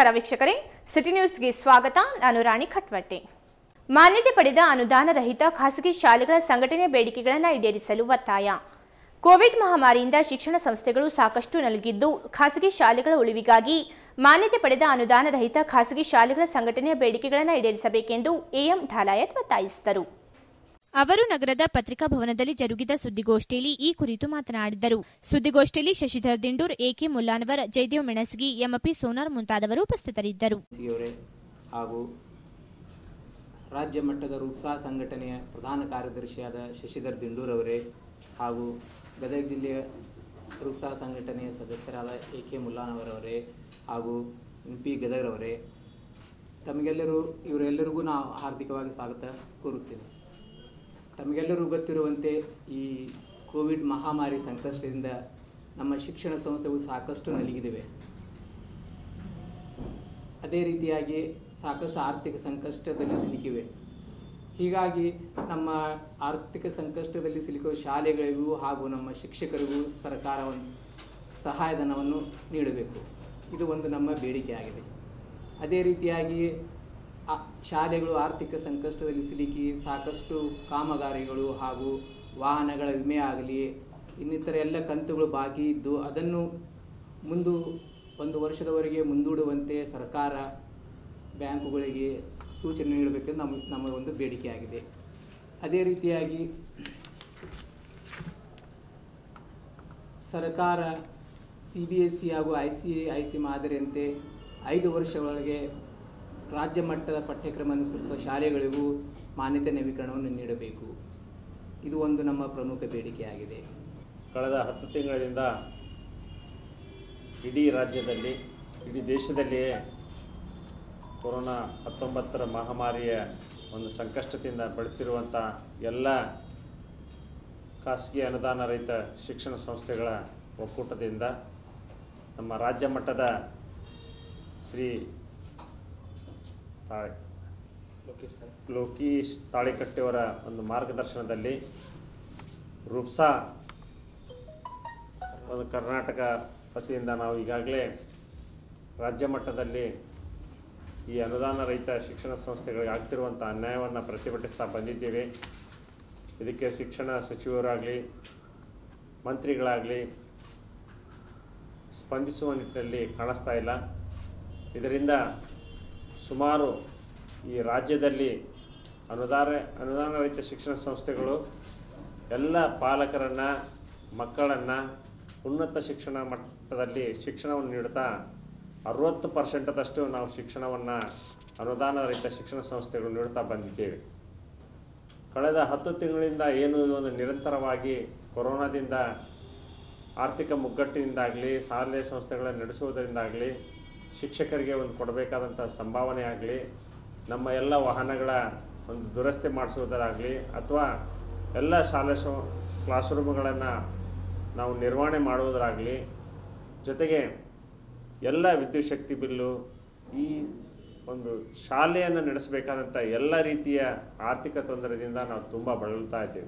ನಮಸ್ಕಾರ ವೀಕ್ಷಕರೇ ಸಿಟಿ ನ್ಯೂಸ್ಗೆ ಸ್ವಾಗತ ನಾನು ರಾಣಿ ಖಟ್ವಟ್ಟೆ ಮಾನ್ಯತೆ ಪಡೆದ ಅನುದಾನ ರಹಿತ ಖಾಸಗಿ ಶಾಲೆಗಳ ಸಂಘಟನೆ ಬೇಡಿಕೆಗಳನ್ನು ಈಡೇರಿಸಲು ಒತ್ತಾಯ ಕೋವಿಡ್ ಮಹಾಮಾರಿಯಿಂದ ಶಿಕ್ಷಣ ಸಂಸ್ಥೆಗಳು ಸಾಕಷ್ಟು ನಲುಗಿದ್ದು ಖಾಸಗಿ ಶಾಲೆಗಳ ಉಳಿವಿಗಾಗಿ ಮಾನ್ಯತೆ ಪಡೆದ ಅನುದಾನ ರಹಿತ ಖಾಸಗಿ ಶಾಲೆಗಳ ಸಂಘಟನೆಯ ಬೇಡಿಕೆಗಳನ್ನು ಈಡೇರಿಸಬೇಕೆಂದು ಎಎಂ ಢಾಲಾಯತ್ ಒತ್ತಾಯಿಸಿದರು ಅವರು ನಗರದ ಪತ್ರಿಕಾ ಭವನದಲ್ಲಿ ಜರುಗಿದ ಸುದ್ದಿಗೋಷ್ಠಿಯಲ್ಲಿ ಈ ಕುರಿತು ಮಾತನಾಡಿದರು ಸುದ್ದಿಗೋಷ್ಠಿಯಲ್ಲಿ ಶಶಿಧರ್ ದಿಂಡೂರ್ ಎಕೆ ಮುಲ್ಲಾನವರ್ ಜಯದೇವ್ ಮೆಣಸಗಿ ಎಂಪಿ ಸೋನಾರ್ ಮುಂತಾದವರು ಉಪಸ್ಥಿತರಿದ್ದರು ಸಿಯವರೇ ಹಾಗೂ ರಾಜ್ಯ ಮಟ್ಟದ ರೂಪ್ಸಾ ಸಂಘಟನೆಯ ಪ್ರಧಾನ ಕಾರ್ಯದರ್ಶಿಯಾದ ಶಶಿಧರ್ ದಿಂಡೂರ್ ಅವರೇ ಹಾಗೂ ಗದಗ ಜಿಲ್ಲೆಯ ರೂಪ್ಸಾ ಸಂಘಟನೆಯ ಸದಸ್ಯರಾದ ಎ ಕೆ ಮುಲ್ಲಾನವರವರೇ ಹಾಗೂ ಎಂ ಪಿ ಗದಗ್ರವರೇ ತಮಗೆಲ್ಲರೂ ಇವರೆಲ್ಲರಿಗೂ ನಾವು ಹಾರ್ದಿಕವಾಗಿ ಸ್ವಾಗತ ಕೋರುತ್ತೇನೆ ತಮಗೆಲ್ಲರೂ ಗೊತ್ತಿರುವಂತೆ ಈ ಕೋವಿಡ್ ಮಹಾಮಾರಿ ಸಂಕಷ್ಟದಿಂದ ನಮ್ಮ ಶಿಕ್ಷಣ ಸಂಸ್ಥೆಗಳು ಸಾಕಷ್ಟು ನಲುಗಿದಿವೆ ಅದೇ ರೀತಿಯಾಗಿ ಸಾಕಷ್ಟು ಆರ್ಥಿಕ ಸಂಕಷ್ಟದಲ್ಲಿ ಸಿಲುಕಿವೆ ಹೀಗಾಗಿ ನಮ್ಮ ಆರ್ಥಿಕ ಸಂಕಷ್ಟದಲ್ಲಿ ಸಿಲುಕಿರುವ ಶಾಲೆಗಳಿಗೂ ಹಾಗೂ ನಮ್ಮ ಶಿಕ್ಷಕರಿಗೂ ಸರ್ಕಾರ ಒಂದು ಸಹಾಯಧನವನ್ನು ನೀಡಬೇಕು ಇದು ಒಂದು ನಮ್ಮ ಬೇಡಿಕೆಯಾಗಿದೆ ಅದೇ ರೀತಿಯಾಗಿ ಆ ಶಾಲೆಗಳು ಆರ್ಥಿಕ ಸಂಕಷ್ಟದಲ್ಲಿ ಸಿಲುಕಿ ಸಾಕಷ್ಟು ಕಾಮಗಾರಿಗಳು ಹಾಗೂ ವಾಹನಗಳ ವಿಮೆ ಆಗಲಿ ಇನ್ನಿತರ ಎಲ್ಲ ಕಂತುಗಳು ಬಾಕಿ ಇದ್ದು ಅದನ್ನು ಮುಂದು ಒಂದು ವರ್ಷದವರೆಗೆ ಮುಂದೂಡುವಂತೆ ಸರ್ಕಾರ ಬ್ಯಾಂಕುಗಳಿಗೆ ಸೂಚನೆ ನೀಡಬೇಕೆಂದು ನಮ್ಮ ನಮ್ಮ ಒಂದು ಬೇಡಿಕೆಯಾಗಿದೆ ಅದೇ ರೀತಿಯಾಗಿ ಸರ್ಕಾರ ಸಿ ಬಿ ಎಸ್ ಸಿ ಹಾಗೂ ಐ ಸಿ ಐ ಸಿ ಮಾದರಿಯಂತೆ ಐದು ವರ್ಷಗಳೊಳಗೆ ರಾಜ್ಯ ಮಟ್ಟದ ಪಠ್ಯಕ್ರಮ ಅನುಸರಿಸುವ ಶಾಲೆಗಳಿಗೂ ಮಾನ್ಯತೆ ನವೀಕರಣವನ್ನು ನೀಡಬೇಕು ಇದು ಒಂದು ನಮ್ಮ ಪ್ರಮುಖ ಬೇಡಿಕೆಯಾಗಿದೆ ಕಳೆದ ಹತ್ತು ತಿಂಗಳಿಂದ ಇಡೀ ರಾಜ್ಯದಲ್ಲಿ ಇಡೀ ದೇಶದಲ್ಲಿಯೇ ಕೊರೋನಾ ಹತ್ತೊಂಬತ್ತರ ಮಹಾಮಾರಿಯ ಒಂದು ಸಂಕಷ್ಟದಿಂದ ಬಳಲ್ತಿರುವಂಥ ಎಲ್ಲ ಖಾಸಗಿ ಅನುದಾನ ರಹಿತ ಶಿಕ್ಷಣ ಸಂಸ್ಥೆಗಳ ಒಕ್ಕೂಟದಿಂದ ನಮ್ಮ ರಾಜ್ಯ ಮಟ್ಟದ ಶ್ರೀ ತಾಳೆ ಲೋಕೀಶ್ ತಾಳಿಕಟ್ಟೆಯವರ ಒಂದು ಮಾರ್ಗದರ್ಶನದಲ್ಲಿ ರೂಪ್ಸಾ ಒಂದು ಕರ್ನಾಟಕ ವತಿಯಿಂದ ನಾವು ಈಗಾಗಲೇ ರಾಜ್ಯ ಮಟ್ಟದಲ್ಲಿ ಈ ಅನುದಾನ ರಹಿತ ಶಿಕ್ಷಣ ಸಂಸ್ಥೆಗಳಿಗೆ ಆಗ್ತಿರುವಂಥ ಅನ್ಯಾಯವನ್ನು ಪ್ರತಿಭಟಿಸ್ತಾ ಬಂದಿದ್ದೇವೆ ಇದಕ್ಕೆ ಶಿಕ್ಷಣ ಸಚಿವರಾಗಲಿ ಮಂತ್ರಿಗಳಾಗಲಿ ಸ್ಪಂದಿಸುವ ನಿಟ್ಟಿನಲ್ಲಿ ಕಾಣಿಸ್ತಾ ಇಲ್ಲ ಇದರಿಂದ ಸುಮಾರು ಈ ರಾಜ್ಯದಲ್ಲಿ ಅನುದಾನ ಅನುದಾನ ರಹಿತ ಶಿಕ್ಷಣ ಸಂಸ್ಥೆಗಳು ಎಲ್ಲ ಪಾಲಕರನ್ನು ಮಕ್ಕಳನ್ನು ಉನ್ನತ ಶಿಕ್ಷಣ ಮಟ್ಟದಲ್ಲಿ ಶಿಕ್ಷಣವನ್ನು ನೀಡುತ್ತಾ ಅರುವತ್ತು ಪರ್ಸೆಂಟದಷ್ಟು ನಾವು ಶಿಕ್ಷಣವನ್ನು ಅನುದಾನ ರಹಿತ ಶಿಕ್ಷಣ ಸಂಸ್ಥೆಗಳು ನೀಡುತ್ತಾ ಬಂದಿದ್ದೇವೆ ಕಳೆದ ಹತ್ತು ತಿಂಗಳಿಂದ ಏನು ಒಂದು ನಿರಂತರವಾಗಿ ಕೊರೋನಾದಿಂದ ಆರ್ಥಿಕ ಮುಗ್ಗಟ್ಟಿನಿಂದಾಗಲಿ ಶಾಲೆ ಸಂಸ್ಥೆಗಳನ್ನು ನಡೆಸುವುದರಿಂದಾಗಲಿ ಶಿಕ್ಷಕರಿಗೆ ಒಂದು ಕೊಡಬೇಕಾದಂಥ ಸಂಭಾವನೆ ಆಗಲಿ ನಮ್ಮ ಎಲ್ಲ ವಾಹನಗಳ ಒಂದು ದುರಸ್ತಿ ಮಾಡಿಸುವುದರಾಗಲಿ ಅಥವಾ ಎಲ್ಲ ಶಾಲೆ ಶೋ ಕ್ಲಾಸ್ ರೂಮ್ಗಳನ್ನು ನಾವು ನಿರ್ವಹಣೆ ಮಾಡುವುದರಾಗಲಿ ಜೊತೆಗೆ ಎಲ್ಲ ವಿದ್ಯುತ್ ಶಕ್ತಿ ಬಿಲ್ಲು ಈ ಒಂದು ಶಾಲೆಯನ್ನು ನಡೆಸಬೇಕಾದಂಥ ಎಲ್ಲ ರೀತಿಯ ಆರ್ಥಿಕ ತೊಂದರೆಯಿಂದ ನಾವು ತುಂಬ ಬಳಲ್ತಾ ಇದ್ದೇವೆ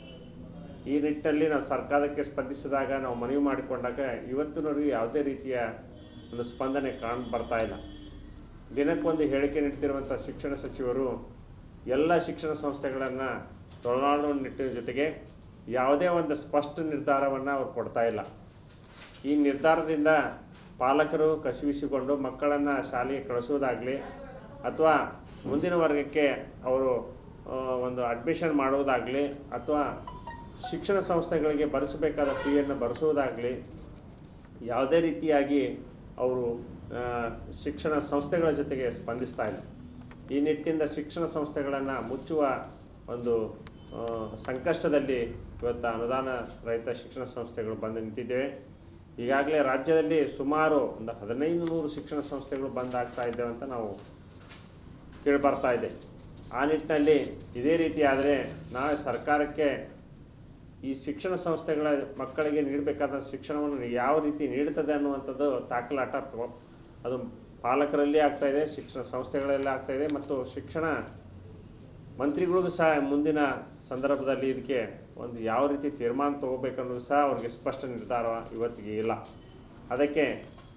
ಈ ನಿಟ್ಟಿನಲ್ಲಿ ನಾವು ಸರ್ಕಾರಕ್ಕೆ ಸ್ಪಂದಿಸಿದಾಗ ನಾವು ಮನವಿ ಮಾಡಿಕೊಂಡಾಗ ಇವತ್ತಿನವರೆಗೂ ಯಾವುದೇ ರೀತಿಯ ಒಂದು ಸ್ಪಂದನೆ ಕಾಣ್ ಬರ್ತಾ ಇಲ್ಲ ದಿನಕ್ಕೊಂದು ಹೇಳಿಕೆ ನೀಡ್ತಿರುವಂಥ ಶಿಕ್ಷಣ ಸಚಿವರು ಎಲ್ಲ ಶಿಕ್ಷಣ ಸಂಸ್ಥೆಗಳನ್ನು ತೊಳನಾಡುವ ನಿಟ್ಟಿನ ಜೊತೆಗೆ ಯಾವುದೇ ಒಂದು ಸ್ಪಷ್ಟ ನಿರ್ಧಾರವನ್ನು ಅವ್ರು ಕೊಡ್ತಾ ಇಲ್ಲ ಈ ನಿರ್ಧಾರದಿಂದ ಪಾಲಕರು ಕಸಿವಿಸಿಕೊಂಡು ಮಕ್ಕಳನ್ನು ಶಾಲೆಗೆ ಕಳಿಸೋದಾಗಲಿ ಅಥವಾ ಮುಂದಿನ ವರ್ಗಕ್ಕೆ ಅವರು ಆ, ಒಂದು ಅಡ್ಮಿಷನ್ ಮಾಡುವುದಾಗಲಿ ಅಥವಾ ಶಿಕ್ಷಣ ಸಂಸ್ಥೆಗಳಿಗೆ ಭರಿಸಬೇಕಾದ ಫೀಯನ್ನು ಭರಿಸುವುದಾಗಲಿ ಯಾವುದೇ ರೀತಿಯಾಗಿ ಅವರು ಆ, ಶಿಕ್ಷಣ ಸಂಸ್ಥೆಗಳ ಜೊತೆಗೆ ಸ್ಪಂದಿಸ್ತಾ ಇಲ್ಲ ಈ ನಿಟ್ಟಿನಿಂದ ಶಿಕ್ಷಣ ಸಂಸ್ಥೆಗಳನ್ನು ಮುಚ್ಚುವ ಒಂದು ಆ, ಸಂಕಷ್ಟದಲ್ಲಿ ಇವತ್ತು ಅನುದಾನ ರಹಿತ ಶಿಕ್ಷಣ ಸಂಸ್ಥೆಗಳು ಬಂದು ನಿಂತಿದ್ದೇವೆ ಈಗಾಗಲೇ ರಾಜ್ಯದಲ್ಲಿ ಸುಮಾರು ಒಂದು ಹದಿನೈದು ನೂರು ಶಿಕ್ಷಣ ಸಂಸ್ಥೆಗಳು ಬಂದ್ ಆಗ್ತಾ ಇದ್ದೇವೆ ಅಂತ ನಾವು ಕೇಳಿಬರ್ತಾ ಇದೆ ಆ ನಿಟ್ಟಿನಲ್ಲಿ ಇದೇ ರೀತಿ ಆದರೆ ನಾಳೆ ಸರ್ಕಾರಕ್ಕೆ ಈ ಶಿಕ್ಷಣ ಸಂಸ್ಥೆಗಳ ಮಕ್ಕಳಿಗೆ ನೀಡಬೇಕಾದ ಶಿಕ್ಷಣವನ್ನು ಯಾವ ರೀತಿ ನೀಡುತ್ತದೆ ಅನ್ನುವಂಥದ್ದು ತಾಕಲಾಟ ಪ- ಅದು ಪಾಲಕರಲ್ಲಿ ಆಗ್ತಾ ಇದೆ ಶಿಕ್ಷಣ ಸಂಸ್ಥೆಗಳಲ್ಲಿ ಆಗ್ತಾ ಇದೆ ಮತ್ತು ಶಿಕ್ಷಣ ಮಂತ್ರಿಗಳಿಗೂ ಸಹ ಮುಂದಿನ ಸಂದರ್ಭದಲ್ಲಿ ಇದಕ್ಕೆ ಒಂದು ಯಾವ ರೀತಿ ತೀರ್ಮಾನ ತಗೋಬೇಕನ್ನೋದು ಸಹ ಅವ್ರಿಗೆ ಸ್ಪಷ್ಟ ನಿರ್ಧಾರ ಇವತ್ತಿಗೆ ಇಲ್ಲ ಅದಕ್ಕೆ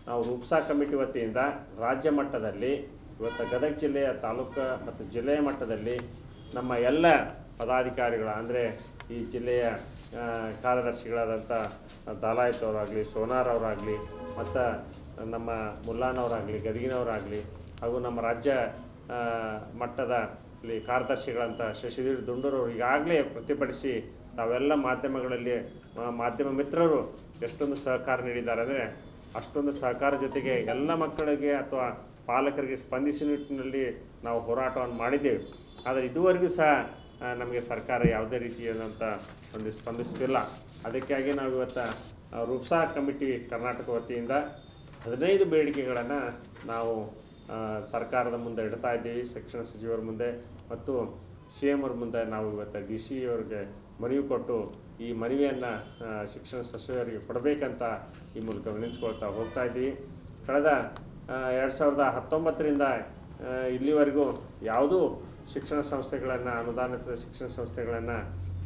ನಾವು ರೂಪ್ಸಾ ಕಮಿಟಿ ವತಿಯಿಂದ ರಾಜ್ಯ ಮಟ್ಟದಲ್ಲಿ ಇವತ್ತು ಗದಗ ಜಿಲ್ಲೆಯ ತಾಲೂಕು ಮತ್ತು ಜಿಲ್ಲೆಯ ಮಟ್ಟದಲ್ಲಿ ನಮ್ಮ ಎಲ್ಲ ಪದಾಧಿಕಾರಿಗಳ ಅಂದರೆ ಈ ಜಿಲ್ಲೆಯ ಆ, ಕಾರ್ಯದರ್ಶಿಗಳಾದಂಥ ದಾಲಾಯತ್ ಅವರಾಗಲಿ ಸೋನಾರ್ ಅವರಾಗಲಿ ಮತ್ತು ನಮ್ಮ ಮುಲ್ಲಾನವರಾಗಲಿ ಗದಗಿನವರಾಗಲಿ ಹಾಗೂ ನಮ್ಮ ರಾಜ್ಯ ಆ, ಮಟ್ಟದ ಇಲ್ಲಿ ಕಾರ್ಯದರ್ಶಿಗಳಂತ ಶಶಿಧೀರ್ ದುಂಡೂರವರು ಈಗಾಗಲೇ ಪ್ರತಿಭಟಿಸಿ ತಾವೆಲ್ಲ ಮಾಧ್ಯಮಗಳಲ್ಲಿ ಆ, ಮಾಧ್ಯಮ ಮಿತ್ರರು ಎಷ್ಟೊಂದು ಸಹಕಾರ ನೀಡಿದ್ದಾರೆ ಅಂದರೆ ಅಷ್ಟೊಂದು ಸಹಕಾರ ಜೊತೆಗೆ ಎಲ್ಲ ಮಕ್ಕಳಿಗೆ ಅಥವಾ ಪಾಲಕರಿಗೆ ಸ್ಪಂದಿಸಿ ನಿಟ್ಟಿನಲ್ಲಿ ನಾವು ಹೋರಾಟವನ್ನು ಮಾಡಿದ್ದೇವೆ ಆದರೆ ಇದುವರೆಗೂ ಸಹ ಆ, ನಮಗೆ ಸರ್ಕಾರ ಯಾವುದೇ ರೀತಿಯಾದಂಥ ಒಂದು ಸ್ಪಂದಿಸುತ್ತಿಲ್ಲ ಅದಕ್ಕಾಗಿ ನಾವು ಇವತ್ತು ಆ, ರೂಪ್ಸಾ ಕಮಿಟಿ ಕರ್ನಾಟಕ ವತಿಯಿಂದ ಹದಿನೈದು ಬೇಡಿಕೆಗಳನ್ನು ನಾವು ಆ, ಸರ್ಕಾರದ ಮುಂದೆ ಇಡ್ತಾ ಇದ್ದೀವಿ ಶಿಕ್ಷಣ ಸಚಿವರ ಮುಂದೆ ಮತ್ತು ಸಿ ಎಮ್ ಅವ್ರ ಮುಂದೆ ನಾವು ಇವತ್ತು ಡಿ ಸಿ ಅವರಿಗೆ ಮನವಿ ಕೊಟ್ಟು ಈ ಮನವಿಯನ್ನು ಶಿಕ್ಷಣ ಸಚಿವರಿಗೆ ಕೊಡಬೇಕಂತ ಈ ಮೂಲಕ ವಿನಿಸ್ಕೊಳ್ತಾ ಹೋಗ್ತಾ ಇದ್ದೀವಿ ಕಳೆದ ಎರಡು ಸಾವಿರದ ಹತ್ತೊಂಬತ್ತರಿಂದ ಆ, ಇಲ್ಲಿವರೆಗೂ ಯಾವುದೂ ಶಿಕ್ಷಣ ಸಂಸ್ಥೆಗಳನ್ನು ಅನುದಾನಿತ ಶಿಕ್ಷಣ ಸಂಸ್ಥೆಗಳನ್ನು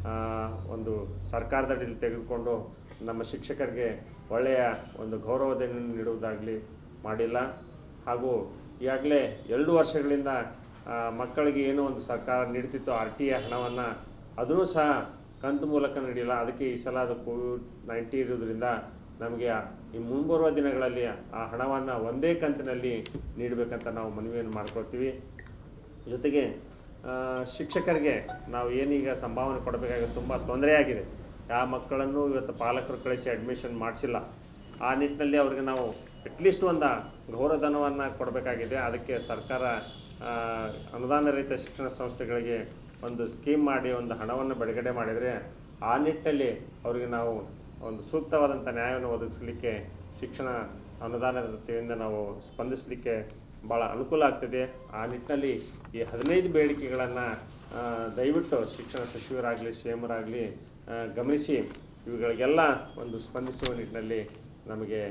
ಒಂದು ಸರ್ಕಾರದಡಿಯಲ್ಲಿ ತೆಗೆದುಕೊಂಡು ನಮ್ಮ ಶಿಕ್ಷಕರಿಗೆ ಒಳ್ಳೆಯ ಒಂದು ಗೌರವಧನ ನೀಡುವುದಾಗಲಿ ಮಾಡಿಲ್ಲ ಹಾಗೂ ಈಗಾಗಲೇ ಎರಡು ವರ್ಷಗಳಿಂದ ಆ, ಮಕ್ಕಳಿಗೆ ಏನೋ ಒಂದು ಸರ್ಕಾರ ನೀಡ್ತಿತ್ತು ಆರ್ ಟಿ ಎ ಹಣವನ್ನು ಅದನ್ನೂ ಸಹ ಕಂತು ಮೂಲಕ ನೀಡಿಲ್ಲ ಅದಕ್ಕೆ ಈ ಸಲ ಅದು ಕೋವಿಡ್ ನೈಂಟಿ ಇರೋದ್ರಿಂದ ನಮಗೆ ಈ ಮುಂಬರುವ ದಿನಗಳಲ್ಲಿ ಆ ಹಣವನ್ನು ಒಂದೇ ಕಂತಿನಲ್ಲಿ ನೀಡಬೇಕಂತ ನಾವು ಮನವಿಯನ್ನು ಮಾಡ್ಕೊಳ್ತೀವಿ ಜೊತೆಗೆ ಆ, ಶಿಕ್ಷಕರಿಗೆ ನಾವು ಏನೀಗ ಸಂಭಾವನೆ ಕೊಡಬೇಕಾಗಿದೆ ತುಂಬ ತೊಂದರೆಯಾಗಿದೆ ಯಾವ ಮಕ್ಕಳನ್ನು ಇವತ್ತು ಪಾಲಕರು ಕಳಿಸಿ ಅಡ್ಮಿಷನ್ ಮಾಡಿಸಿಲ್ಲ ಆ ನಿಟ್ಟಿನಲ್ಲಿ ಅವ್ರಿಗೆ ನಾವು ಅಟ್ಲೀಸ್ಟ್ ಒಂದು ಗೌರವಧನವನ್ನು ಕೊಡಬೇಕಾಗಿದೆ ಅದಕ್ಕೆ ಸರ್ಕಾರ ಆ, ಅನುದಾನ ರಹಿತ ಶಿಕ್ಷಣ ಸಂಸ್ಥೆಗಳಿಗೆ ಒಂದು ಸ್ಕೀಮ್ ಮಾಡಿ ಒಂದು ಹಣವನ್ನು ಬಿಡುಗಡೆ ಮಾಡಿದರೆ ಆ ನಿಟ್ಟಿನಲ್ಲಿ ಅವರಿಗೆ ನಾವು ಒಂದು ಸೂಕ್ತವಾದಂಥ ನ್ಯಾಯವನ್ನು ಒದಗಿಸಲಿಕ್ಕೆ ಶಿಕ್ಷಣ ಅನುದಾನದ ವತಿಯಿಂದ ನಾವು ಸ್ಪಂದಿಸಲಿಕ್ಕೆ ಭಾಳ ಅನುಕೂಲ ಆಗ್ತದೆ ಆ ನಿಟ್ಟಿನಲ್ಲಿ ಈ ಹದಿನೈದು ಬೇಡಿಕೆಗಳನ್ನು ದಯವಿಟ್ಟು ಶಿಕ್ಷಣ ಸಚಿವರಾಗಲಿ ಸಿ ಎಮರಾಗಲಿ ಗಮನಿಸಿ ಇವುಗಳಿಗೆಲ್ಲ ಒಂದು ಸ್ಪಂದಿಸುವ ನಿಟ್ಟಿನಲ್ಲಿ ನಮಗೆ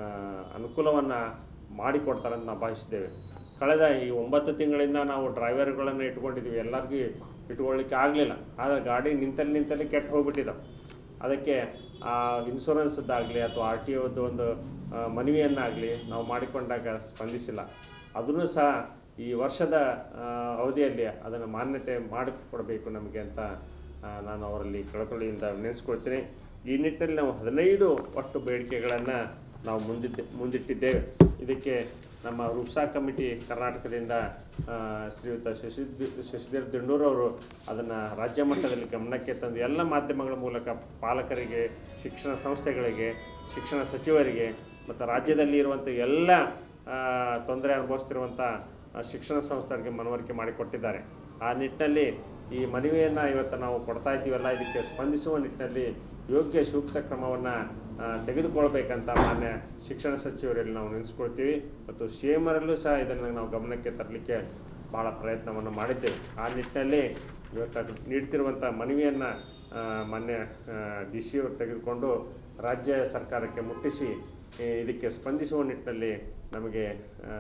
ಅನುಕೂಲವನ್ನು ಮಾಡಿಕೊಡ್ತಾರಂತ ನಾವು ಭಾವಿಸಿದ್ದೇವೆ ಕಳೆದ ಈ ಒಂಬತ್ತು ತಿಂಗಳಿಂದ ನಾವು ಡ್ರೈವರ್ಗಳನ್ನು ಇಟ್ಕೊಂಡಿದ್ದೀವಿ ಎಲ್ಲರಿಗೂ ಇಟ್ಕೊಳ್ಳಿಕ್ಕೆ ಆಗಲಿಲ್ಲ ಆದರೆ ಗಾಡಿ ನಿಂತಲ್ಲಿ ನಿಂತಲ್ಲಿ ಕೆಟ್ಟು ಹೋಗ್ಬಿಟ್ಟಿದ್ದಾವೆ ಅದಕ್ಕೆ ಆ ಇನ್ಶೂರೆನ್ಸ್ದಾಗಲಿ ಅಥವಾ ಆರ್ ಟಿ ಒದ್ದು ಒಂದು ಆ, ಮನವಿಯನ್ನಾಗಲಿ ನಾವು ಮಾಡಿಕೊಂಡಾಗ ಸ್ಪಂದಿಸಿಲ್ಲ ಅದನ್ನು ಸಹ ಈ ವರ್ಷದ ಆ, ಅವಧಿಯಲ್ಲಿ ಅದನ್ನು ಮಾನ್ಯತೆ ಮಾಡಿಕೊಡಬೇಕು ನಮಗೆ ಅಂತ ಆ, ನಾನು ಅವರಲ್ಲಿ ಕಳಕಳಿಯಿಂದ ನೆನೆಸ್ಕೊಳ್ತೀನಿ ಈ ನಿಟ್ಟಿನಲ್ಲಿ ನಾವು ಹದಿನೈದು ಒಟ್ಟು ಬೇಡಿಕೆಗಳನ್ನು ನಾವು ಮುಂದಿದ್ದೆ ಮುಂದಿಟ್ಟಿದ್ದೇವೆ ಇದಕ್ಕೆ ನಮ್ಮ ರೂಪ್ಸಾ ಕಮಿಟಿ ಕರ್ನಾಟಕದಿಂದ ಆ, ಶ್ರೀಯುತ ಶಶಿ ಶಶಿಧರ್ ದಿಂಡೂರವರು ಅದನ್ನು ರಾಜ್ಯ ಮಟ್ಟದಲ್ಲಿ ಗಮನಕ್ಕೆ ತಂದು ಎಲ್ಲ ಮಾಧ್ಯಮಗಳ ಮೂಲಕ ಪಾಲಕರಿಗೆ ಶಿಕ್ಷಣ ಸಂಸ್ಥೆಗಳಿಗೆ ಶಿಕ್ಷಣ ಸಚಿವರಿಗೆ ಮತ್ತು ರಾಜ್ಯದಲ್ಲಿ ಇರುವಂಥ ಎಲ್ಲ ಆ, ತೊಂದರೆ ಅನುಭವಿಸ್ತಿರುವಂಥ ಆ, ಶಿಕ್ಷಣ ಸಂಸ್ಥೆಗಳಿಗೆ ಮನವರಿಕೆ ಮಾಡಿಕೊಟ್ಟಿದ್ದಾರೆ ಆ ನಿಟ್ಟಿನಲ್ಲಿ ಈ ಮನವಿಯನ್ನು ಇವತ್ತು ನಾವು ಕೊಡ್ತಾ ಇದ್ದೀವಲ್ಲ ಇದಕ್ಕೆ ಸ್ಪಂದಿಸುವ ನಿಟ್ಟಿನಲ್ಲಿ ಯೋಗ್ಯ ಸೂಕ್ತ ಕ್ರಮವನ್ನು ತೆಗೆದುಕೊಳ್ಬೇಕಂತ ಮಾನ್ಯ ಶಿಕ್ಷಣ ಸಚಿವರಲ್ಲಿ ನಾವು ನೆನೆಸ್ಕೊಳ್ತೀವಿ ಮತ್ತು ಶ್ರೇಮರಲ್ಲೂ ಸಹ ಇದನ್ನು ನಾವು ಗಮನಕ್ಕೆ ತರಲಿಕ್ಕೆ ಭಾಳ ಪ್ರಯತ್ನವನ್ನು ಮಾಡಿದ್ದೇವೆ ಆ ನಿಟ್ಟಿನಲ್ಲಿ ಇವತ್ತು ಅದು ನೀಡ್ತಿರುವಂಥ ಮನವಿಯನ್ನು ಮಾನ್ಯ ಡಿ ಸಿ ಅವರು ತೆಗೆದುಕೊಂಡು ರಾಜ್ಯ ಸರ್ಕಾರಕ್ಕೆ ಮುಟ್ಟಿಸಿ ಈ ಇದಕ್ಕೆ ಸ್ಪಂದಿಸುವ ನಿಟ್ಟಿನಲ್ಲಿ ನಮಗೆ ಆ,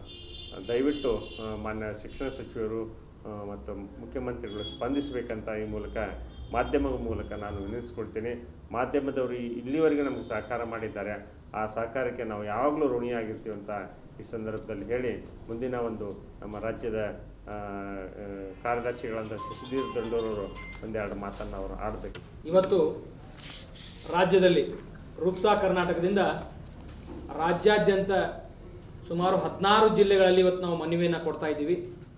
ದಯವಿಟ್ಟು ಆ, ಮಾನ್ಯ ಶಿಕ್ಷಣ ಸಚಿವರು ಆ, ಮತ್ತು ಮುಖ್ಯಮಂತ್ರಿಗಳು ಸ್ಪಂದಿಸಬೇಕಂತ ಈ ಮೂಲಕ ಮಾಧ್ಯಮದ ಮೂಲಕ ನಾನು ವಿನಿಸ್ಕೊಳ್ತೀನಿ ಮಾಧ್ಯಮದವರು ಈ- ಇಲ್ಲಿವರೆಗೆ ನಮಗೆ ಸಹಕಾರ ಮಾಡಿದ್ದಾರೆ ಆ ಸಹಕಾರಕ್ಕೆ ನಾವು ಯಾವಾಗಲೂ ಋಣಿಯಾಗಿರ್ತೀವಿ ಅಂತ ಈ ಸಂದರ್ಭದಲ್ಲಿ ಹೇಳಿ ಮುಂದಿನ ಒಂದು ನಮ್ಮ ರಾಜ್ಯದ ಆ, ಆ, ಕಾರ್ಯದರ್ಶಿಗಳಂತ ಶಶಿಧೀರ್ ದಂಡೂರವರು ಒಂದೆರಡು ಮಾತನ್ನು ಅವರು ಆಡಬೇಕು ಇವತ್ತು ರಾಜ್ಯದಲ್ಲಿ ರೂಪ್ಸಾ ಕರ್ನಾಟಕದಿಂದ ರಾಜ್ಯಾದ್ಯಂತ ಸುಮಾರು ಹದಿನಾರು ಜಿಲ್ಲೆಗಳಲ್ಲಿ ಇವತ್ತು ನಾವು ಮನವಿಯನ್ನು ಕೊಡ್ತಾ ಇದ್ದೀವಿ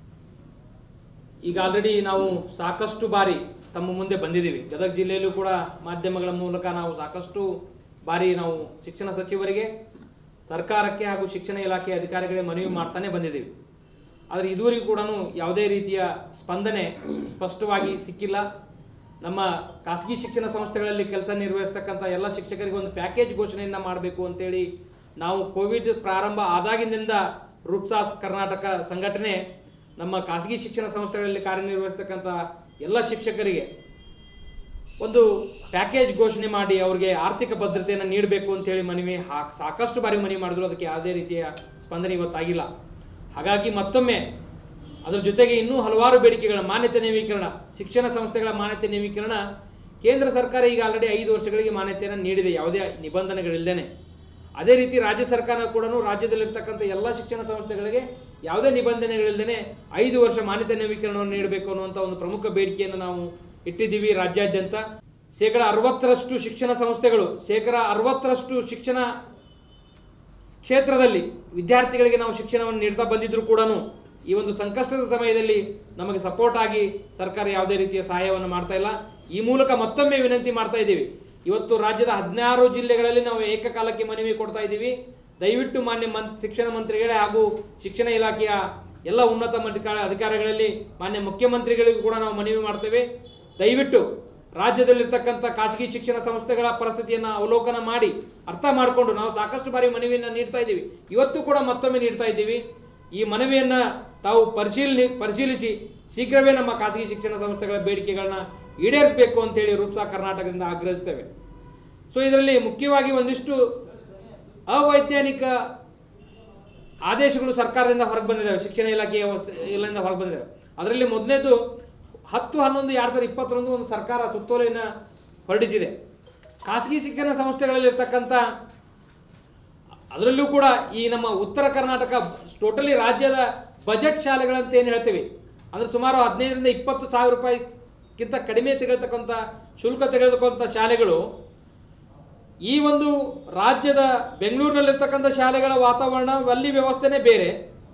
ಈಗ ಆಲ್ರೆಡಿ ನಾವು ಸಾಕಷ್ಟು ಬಾರಿ ತಮ್ಮ ಮುಂದೆ ಬಂದಿದ್ದೀವಿ ಗದಗ ಜಿಲ್ಲೆಯಲ್ಲೂ ಕೂಡ ಮಾಧ್ಯಮಗಳ ಮೂಲಕ ನಾವು ಸಾಕಷ್ಟು ಬಾರಿ ನಾವು ಶಿಕ್ಷಣ ಸಚಿವರಿಗೆ ಸರ್ಕಾರಕ್ಕೆ ಹಾಗೂ ಶಿಕ್ಷಣ ಇಲಾಖೆ ಅಧಿಕಾರಿಗಳಿಗೆ ಮನವಿ ಮಾಡ್ತಾನೆ ಬಂದಿದ್ದೀವಿ ಆದರೆ ಇದುವರೆಗೂ ಕೂಡ ಯಾವುದೇ ರೀತಿಯ ಸ್ಪಂದನೆ ಸ್ಪಷ್ಟವಾಗಿ ಸಿಕ್ಕಿಲ್ಲ ನಮ್ಮ ಖಾಸಗಿ ಶಿಕ್ಷಣ ಸಂಸ್ಥೆಗಳಲ್ಲಿ ಕೆಲಸ ನಿರ್ವಹಿಸ್ತಕ್ಕಂಥ ಎಲ್ಲ ಶಿಕ್ಷಕರಿಗೆ ಒಂದು ಪ್ಯಾಕೇಜ್ ಘೋಷಣೆಯನ್ನು ಮಾಡಬೇಕು ಅಂತೇಳಿ ನಾವು ಕೋವಿಡ್ ಪ್ರಾರಂಭ ಆದಾಗಿನಿಂದ ರೂಪ್ಸಾಸ್ ಕರ್ನಾಟಕ ಸಂಘಟನೆ ನಮ್ಮ ಖಾಸಗಿ ಶಿಕ್ಷಣ ಸಂಸ್ಥೆಗಳಲ್ಲಿ ಕಾರ್ಯನಿರ್ವಹಿಸ್ತಕ್ಕಂಥ ಎಲ್ಲ ಶಿಕ್ಷಕರಿಗೆ ಒಂದು ಪ್ಯಾಕೇಜ್ ಘೋಷಣೆ ಮಾಡಿ ಅವ್ರಿಗೆ ಆರ್ಥಿಕ ಭದ್ರತೆಯನ್ನು ನೀಡಬೇಕು ಅಂತೇಳಿ ಮನವಿ ಹಾ- ಸಾಕಷ್ಟು ಬಾರಿ ಮನವಿ ಮಾಡಿದ್ರು ಅದಕ್ಕೆ ಯಾವುದೇ ರೀತಿಯ ಸ್ಪಂದನೆ ಇವತ್ತಾಗಿಲ್ಲ ಹಾಗಾಗಿ ಮತ್ತೊಮ್ಮೆ ಅದರ ಜೊತೆಗೆ ಇನ್ನೂ ಹಲವಾರು ಬೇಡಿಕೆಗಳ ಮಾನ್ಯತೆ ನವೀಕರಣ ಶಿಕ್ಷಣ ಸಂಸ್ಥೆಗಳ ಮಾನ್ಯತೆ ನವೀಕರಣ ಕೇಂದ್ರ ಸರ್ಕಾರ ಈಗ ಆಲ್ರೆಡಿ ಐದು ವರ್ಷಗಳಿಗೆ ಮಾನ್ಯತೆಯನ್ನು ನೀಡಿದೆ ಯಾವುದೇ ನಿಬಂಧನೆಗಳಿಲ್ಲದೇನೆ ಅದೇ ರೀತಿ ರಾಜ್ಯ ಸರ್ಕಾರ ಕೂಡ ರಾಜ್ಯದಲ್ಲಿರ್ತಕ್ಕಂಥ ಎಲ್ಲ ಶಿಕ್ಷಣ ಸಂಸ್ಥೆಗಳಿಗೆ ಯಾವುದೇ ನಿಬಂಧನೆಗಳಿಲ್ಲದೆ ಐದು ವರ್ಷ ಮಾನ್ಯತೆ ನವೀಕರಣವನ್ನು ನೀಡಬೇಕು ಅನ್ನುವಂಥ ಒಂದು ಪ್ರಮುಖ ಬೇಡಿಕೆಯನ್ನು ನಾವು ಇಟ್ಟಿದ್ದೀವಿ ರಾಜ್ಯಾದ್ಯಂತ ಶೇಕಡ ಅರವತ್ತರಷ್ಟು ಶಿಕ್ಷಣ ಸಂಸ್ಥೆಗಳು ಶೇಕಡ ಅರವತ್ತರಷ್ಟು ಶಿಕ್ಷಣ ಕ್ಷೇತ್ರದಲ್ಲಿ ವಿದ್ಯಾರ್ಥಿಗಳಿಗೆ ನಾವು ಶಿಕ್ಷಣವನ್ನು ನೀಡ್ತಾ ಬಂದಿದ್ರು ಕೂಡ ಈ ಒಂದು ಸಂಕಷ್ಟದ ಸಮಯದಲ್ಲಿ ನಮಗೆ ಸಪೋರ್ಟ್ ಆಗಿ ಸರ್ಕಾರ ಯಾವುದೇ ರೀತಿಯ ಸಹಾಯವನ್ನು ಮಾಡ್ತಾ ಇಲ್ಲ ಈ ಮೂಲಕ ಮತ್ತೊಮ್ಮೆ ವಿನಂತಿ ಮಾಡ್ತಾ ಇದ್ದೀವಿ ಇವತ್ತು ರಾಜ್ಯದ ಹದಿನಾರು ಜಿಲ್ಲೆಗಳಲ್ಲಿ ನಾವು ಏಕಕಾಲಕ್ಕೆ ಮನವಿ ಕೊಡ್ತಾ ಇದ್ದೀವಿ ದಯವಿಟ್ಟು ಮಾನ್ಯ ಮನ್ ಶಿಕ್ಷಣ ಮಂತ್ರಿಗಳೇ ಹಾಗೂ ಶಿಕ್ಷಣ ಇಲಾಖೆಯ ಎಲ್ಲ ಉನ್ನತ ಮಟ್ಟ ಅಧಿಕಾರಿಗಳಲ್ಲಿ ಮಾನ್ಯ ಮುಖ್ಯಮಂತ್ರಿಗಳಿಗೂ ಕೂಡ ನಾವು ಮನವಿ ಮಾಡ್ತೇವೆ ದಯವಿಟ್ಟು ರಾಜ್ಯದಲ್ಲಿರ್ತಕ್ಕಂಥ ಖಾಸಗಿ ಶಿಕ್ಷಣ ಸಂಸ್ಥೆಗಳ ಪರಿಸ್ಥಿತಿಯನ್ನು ಅವಲೋಕನ ಮಾಡಿ ಅರ್ಥ ಮಾಡಿಕೊಂಡು ನಾವು ಸಾಕಷ್ಟು ಬಾರಿ ಮನವಿಯನ್ನು ನೀಡ್ತಾ ಇದ್ದೀವಿ ಇವತ್ತು ಕೂಡ ಮತ್ತೊಮ್ಮೆ ನೀಡ್ತಾ ಇದ್ದೀವಿ ಈ ಮನವಿಯನ್ನು ತಾವು ಪರಿಶೀಲನೆ ಪರಿಶೀಲಿಸಿ ಶೀಘ್ರವೇ ನಮ್ಮ ಖಾಸಗಿ ಶಿಕ್ಷಣ ಸಂಸ್ಥೆಗಳ ಬೇಡಿಕೆಗಳನ್ನ ಈಡೇರಿಸಬೇಕು ಅಂತೇಳಿ ರೂಪ್ಸಾ ಕರ್ನಾಟಕದಿಂದ ಆಗ್ರಹಿಸ್ತೇವೆ ಸೊ ಇದರಲ್ಲಿ ಮುಖ್ಯವಾಗಿ ಒಂದಿಷ್ಟು ಅವೈಜ್ಞಾನಿಕ ಆದೇಶಗಳು ಸರ್ಕಾರದಿಂದ ಹೊರಗೆ ಬಂದಿದ್ದಾವೆ ಶಿಕ್ಷಣ ಇಲಾಖೆಯ ಹೊಸ- ಇಲ್ಲಿಂದ ಹೊರಗೆ ಬಂದಿದ್ದಾವೆ ಅದರಲ್ಲಿ ಮೊದಲನೇದು ಹತ್ತು ಹನ್ನೊಂದು ಎರಡು ಸಾವಿರದ ಇಪ್ಪತ್ತರಂದು ಒಂದು ಸರ್ಕಾರ ಸುತ್ತೋಲೆಯನ್ನು ಹೊರಡಿಸಿದೆ ಖಾಸಗಿ ಶಿಕ್ಷಣ ಸಂಸ್ಥೆಗಳಲ್ಲಿ ಇರ್ತಕ್ಕಂಥ ಅದರಲ್ಲೂ ಕೂಡ ಈ ನಮ್ಮ ಉತ್ತರ ಕರ್ನಾಟಕ ಟೋಟಲಿ ರಾಜ್ಯದ ಬಜೆಟ್ ಶಾಲೆಗಳಂತ ಏನು ಹೇಳ್ತೀವಿ ಅಂದ್ರೆ ಸುಮಾರು ಹದಿನೈದರಿಂದ ಇಪ್ಪತ್ತು ಸಾವಿರ ರೂಪಾಯಿಗಿಂತ ಕಡಿಮೆ ತೆಗೆಳ್ತಕ್ಕಂಥ ಶುಲ್ಕ ತೆಗೆದುಕೊಂಥ ಶಾಲೆಗಳು ಈ ಒಂದು ರಾಜ್ಯದ ಬೆಂಗಳೂರಿನಲ್ಲಿರ್ತಕ್ಕಂಥ ಶಾಲೆಗಳ ವಾತಾವರಣ ಅಲ್ಲಿ ವ್ಯವಸ್ಥೆನೇ ಬೇರೆ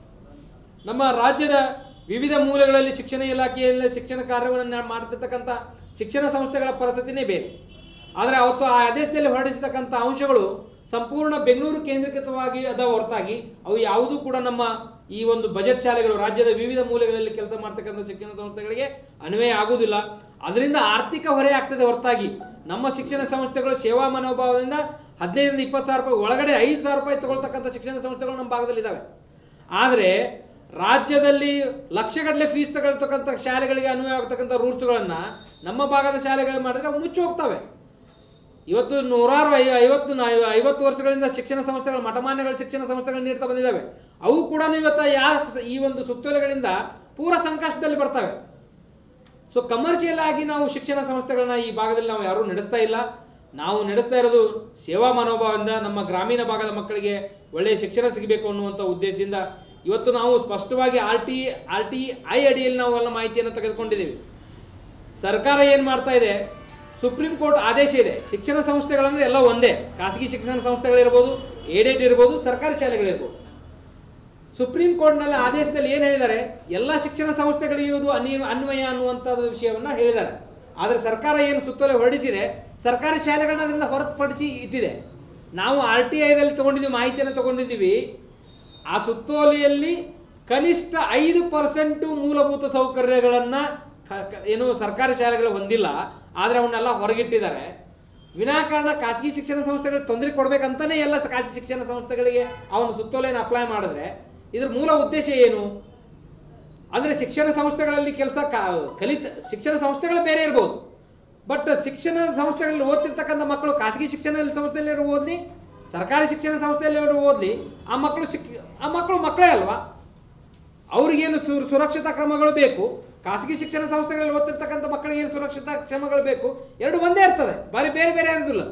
ನಮ್ಮ ರಾಜ್ಯದ ವಿವಿಧ ಮೂಲೆಗಳಲ್ಲಿ ಶಿಕ್ಷಣ ಇಲಾಖೆಯಲ್ಲಿ ಶಿಕ್ಷಣ ಕಾರ್ಯವನ್ನು ಮಾಡ್ತಿರ್ತಕ್ಕಂಥ ಶಿಕ್ಷಣ ಸಂಸ್ಥೆಗಳ ಪರಿಸ್ಥಿತಿನೇ ಬೇರೆ ಆದರೆ ಅವತ್ತು ಆ ಆದೇಶದಲ್ಲಿ ಹೊರಡಿಸತಕ್ಕಂಥ ಅಂಶಗಳು ಸಂಪೂರ್ಣ ಬೆಂಗಳೂರು ಕೇಂದ್ರೀಕೃತವಾಗಿ ಅದ ಹೊರತಾಗಿ ಅವು ಯಾವುದೂ ಕೂಡ ನಮ್ಮ ಈ ಒಂದು ಬಜೆಟ್ ಶಾಲೆಗಳು ರಾಜ್ಯದ ವಿವಿಧ ಮೂಲೆಗಳಲ್ಲಿ ಕೆಲಸ ಮಾಡ್ತಕ್ಕಂಥ ಶಿಕ್ಷಣ ಸಂಸ್ಥೆಗಳಿಗೆ ಅನ್ವಯ ಆಗುವುದಿಲ್ಲ ಅದರಿಂದ ಆರ್ಥಿಕ ಹೊರೆ ಆಗ್ತದೆ ಹೊರತಾಗಿ ನಮ್ಮ ಶಿಕ್ಷಣ ಸಂಸ್ಥೆಗಳು ಸೇವಾ ಮನೋಭಾವದಿಂದ ಹದಿನೈದರಿಂದ ಇಪ್ಪತ್ತು ಸಾವಿರ ರೂಪಾಯಿ ಒಳಗಡೆ ಐದು ಸಾವಿರ ರೂಪಾಯಿ ತಗೊಳ್ತಕ್ಕಂಥ ಶಿಕ್ಷಣ ಸಂಸ್ಥೆಗಳು ನಮ್ಮ ಭಾಗದಲ್ಲಿ ಇದ್ದಾವೆ ಆದರೆ ರಾಜ್ಯದಲ್ಲಿ ಲಕ್ಷಗಟ್ಟಲೆ ಫೀಸ್ ತಗೊಳ್ತಕ್ಕಂಥ ಶಾಲೆಗಳಿಗೆ ಅನ್ವಯ ಆಗ್ತಕ್ಕಂಥ ರೂಲ್ಸ್ಗಳನ್ನು ನಮ್ಮ ಭಾಗದ ಶಾಲೆಗಳು ಮಾಡಿದ್ರೆ ಅವು ಮುಚ್ಚಿ ಹೋಗ್ತವೆ ಇವತ್ತು ನೂರಾರು ಐ ಐವತ್ತು ನ- ಐವತ್ತು ವರ್ಷಗಳಿಂದ ಶಿಕ್ಷಣ ಸಂಸ್ಥೆಗಳು ಮಠಮಾನ್ಯಗಳ ಶಿಕ್ಷಣ ಸಂಸ್ಥೆಗಳು ನೀಡ್ತಾ ಬಂದಿದ್ದಾವೆ ಅವು ಕೂಡ ಇವತ್ತು ಯಾ ಈ ಒಂದು ಸುತ್ತೋಲೆಗಳಿಂದ ಪೂರ ಸಂಕಷ್ಟದಲ್ಲಿ ಬರ್ತವೆ ಸೊ ಕಮರ್ಷಿಯಲ್ ಆಗಿ ನಾವು ಶಿಕ್ಷಣ ಸಂಸ್ಥೆಗಳನ್ನ ಈ ಭಾಗದಲ್ಲಿ ನಾವು ಯಾರೂ ನಡೆಸ್ತಾ ಇಲ್ಲ ನಾವು ನಡೆಸ್ತಾ ಇರೋದು ಸೇವಾ ಮನೋಭಾವದಿಂದ ನಮ್ಮ ಗ್ರಾಮೀಣ ಭಾಗದ ಮಕ್ಕಳಿಗೆ ಒಳ್ಳೆಯ ಶಿಕ್ಷಣ ಸಿಗಬೇಕು ಅನ್ನುವಂಥ ಉದ್ದೇಶದಿಂದ ಇವತ್ತು ನಾವು ಸ್ಪಷ್ಟವಾಗಿ R T R T I ಅಡಿಯಲ್ಲಿ ನಾವು ಎಲ್ಲ ಮಾಹಿತಿಯನ್ನು ತೆಗೆದುಕೊಂಡಿದ್ದೀವಿ ಸರ್ಕಾರ ಏನು ಮಾಡ್ತಾ ಇದೆ ಸುಪ್ರೀಂ ಕೋರ್ಟ್ ಆದೇಶ ಇದೆ ಶಿಕ್ಷಣ ಸಂಸ್ಥೆಗಳಂದ್ರೆ ಎಲ್ಲ ಒಂದೇ ಖಾಸಗಿ ಶಿಕ್ಷಣ ಸಂಸ್ಥೆಗಳಿರ್ಬೋದು ಏಡೆಡ್ ಇರ್ಬೋದು ಸರ್ಕಾರಿ ಶಾಲೆಗಳಿರ್ಬೋದು ಸುಪ್ರೀಂ ಕೋರ್ಟ್ನಲ್ಲಿ ಆದೇಶದಲ್ಲಿ ಏನು ಹೇಳಿದ್ದಾರೆ ಎಲ್ಲ ಶಿಕ್ಷಣ ಸಂಸ್ಥೆಗಳಿಗೆ ಇದು ಅನಿ ಅನ್ವಯ ಅನ್ನುವಂಥದ್ದು ವಿಷಯವನ್ನ ಹೇಳಿದ್ದಾರೆ ಆದರೆ ಸರ್ಕಾರ ಏನು ಸುತ್ತೋಲೆ ಹೊರಡಿಸಿದೆ ಸರ್ಕಾರಿ ಶಾಲೆಗಳನ್ನ ಅದರಿಂದ ಹೊರತುಪಡಿಸಿ ಇಟ್ಟಿದೆ ನಾವು ಆರ್ ಟಿ ಐದಲ್ಲಿ ತಗೊಂಡಿದ್ದೀವಿ ಮಾಹಿತಿಯನ್ನು ತಗೊಂಡಿದ್ದೀವಿ ಆ ಸುತ್ತೋಲೆಯಲ್ಲಿ ಕನಿಷ್ಠ ಐದು ಪರ್ಸೆಂಟು ಮೂಲಭೂತ ಸೌಕರ್ಯಗಳನ್ನು ಏನು ಸರ್ಕಾರಿ ಶಾಲೆಗಳು ಹೊಂದಿಲ್ಲ ಆದರೆ ಅವನ್ನೆಲ್ಲ ಹೊರಗಿಟ್ಟಿದ್ದಾರೆ ವಿನಾಕಾರಣ ಖಾಸಗಿ ಶಿಕ್ಷಣ ಸಂಸ್ಥೆಗಳಿಗೆ ತೊಂದರೆ ಕೊಡ್ಬೇಕಂತಾನೆ ಎಲ್ಲ ಖಾಸಗಿ ಶಿಕ್ಷಣ ಸಂಸ್ಥೆಗಳಿಗೆ ಆ ಒಂದು ಸುತ್ತೋಲೆಯನ್ನು ಅಪ್ಲೈ ಮಾಡಿದ್ರೆ ಇದ್ರ ಮೂಲ ಉದ್ದೇಶ ಏನು ಅಂದರೆ ಶಿಕ್ಷಣ ಸಂಸ್ಥೆಗಳಲ್ಲಿ ಕೆಲಸ ಕಲಿತ ಶಿಕ್ಷಣ ಸಂಸ್ಥೆಗಳು ಬೇರೆ ಇರ್ಬೋದು ಬಟ್ ಶಿಕ್ಷಣ ಸಂಸ್ಥೆಗಳಲ್ಲಿ ಓದ್ತಿರ್ತಕ್ಕಂಥ ಮಕ್ಕಳು ಖಾಸಗಿ ಶಿಕ್ಷಣ ಸಂಸ್ಥೆಯಲ್ಲಿ ಓದಲಿ ಸರ್ಕಾರಿ ಶಿಕ್ಷಣ ಸಂಸ್ಥೆಯಲ್ಲಿ ಓದಲಿ ಆ ಮಕ್ಕಳು ಸಿಕ್ ಆ ಮಕ್ಕಳು ಮಕ್ಕಳೇ ಅಲ್ವಾ ಅವ್ರಿಗೇನು ಸು ಸುರಕ್ಷತಾ ಕ್ರಮಗಳು ಬೇಕು ಖಾಸಗಿ ಶಿಕ್ಷಣ ಸಂಸ್ಥೆಗಳಲ್ಲಿ ಓದ್ತಿರ್ತಕ್ಕಂಥ ಮಕ್ಕಳಿಗೆ ಏನು ಸುರಕ್ಷತಾ ಕ್ರಮಗಳು ಬೇಕು ಎರಡು ಒಂದೇ ಇರ್ತದೆ ಬಾರಿ ಬೇರೆ ಬೇರೆ ಇರೋದಿಲ್ಲ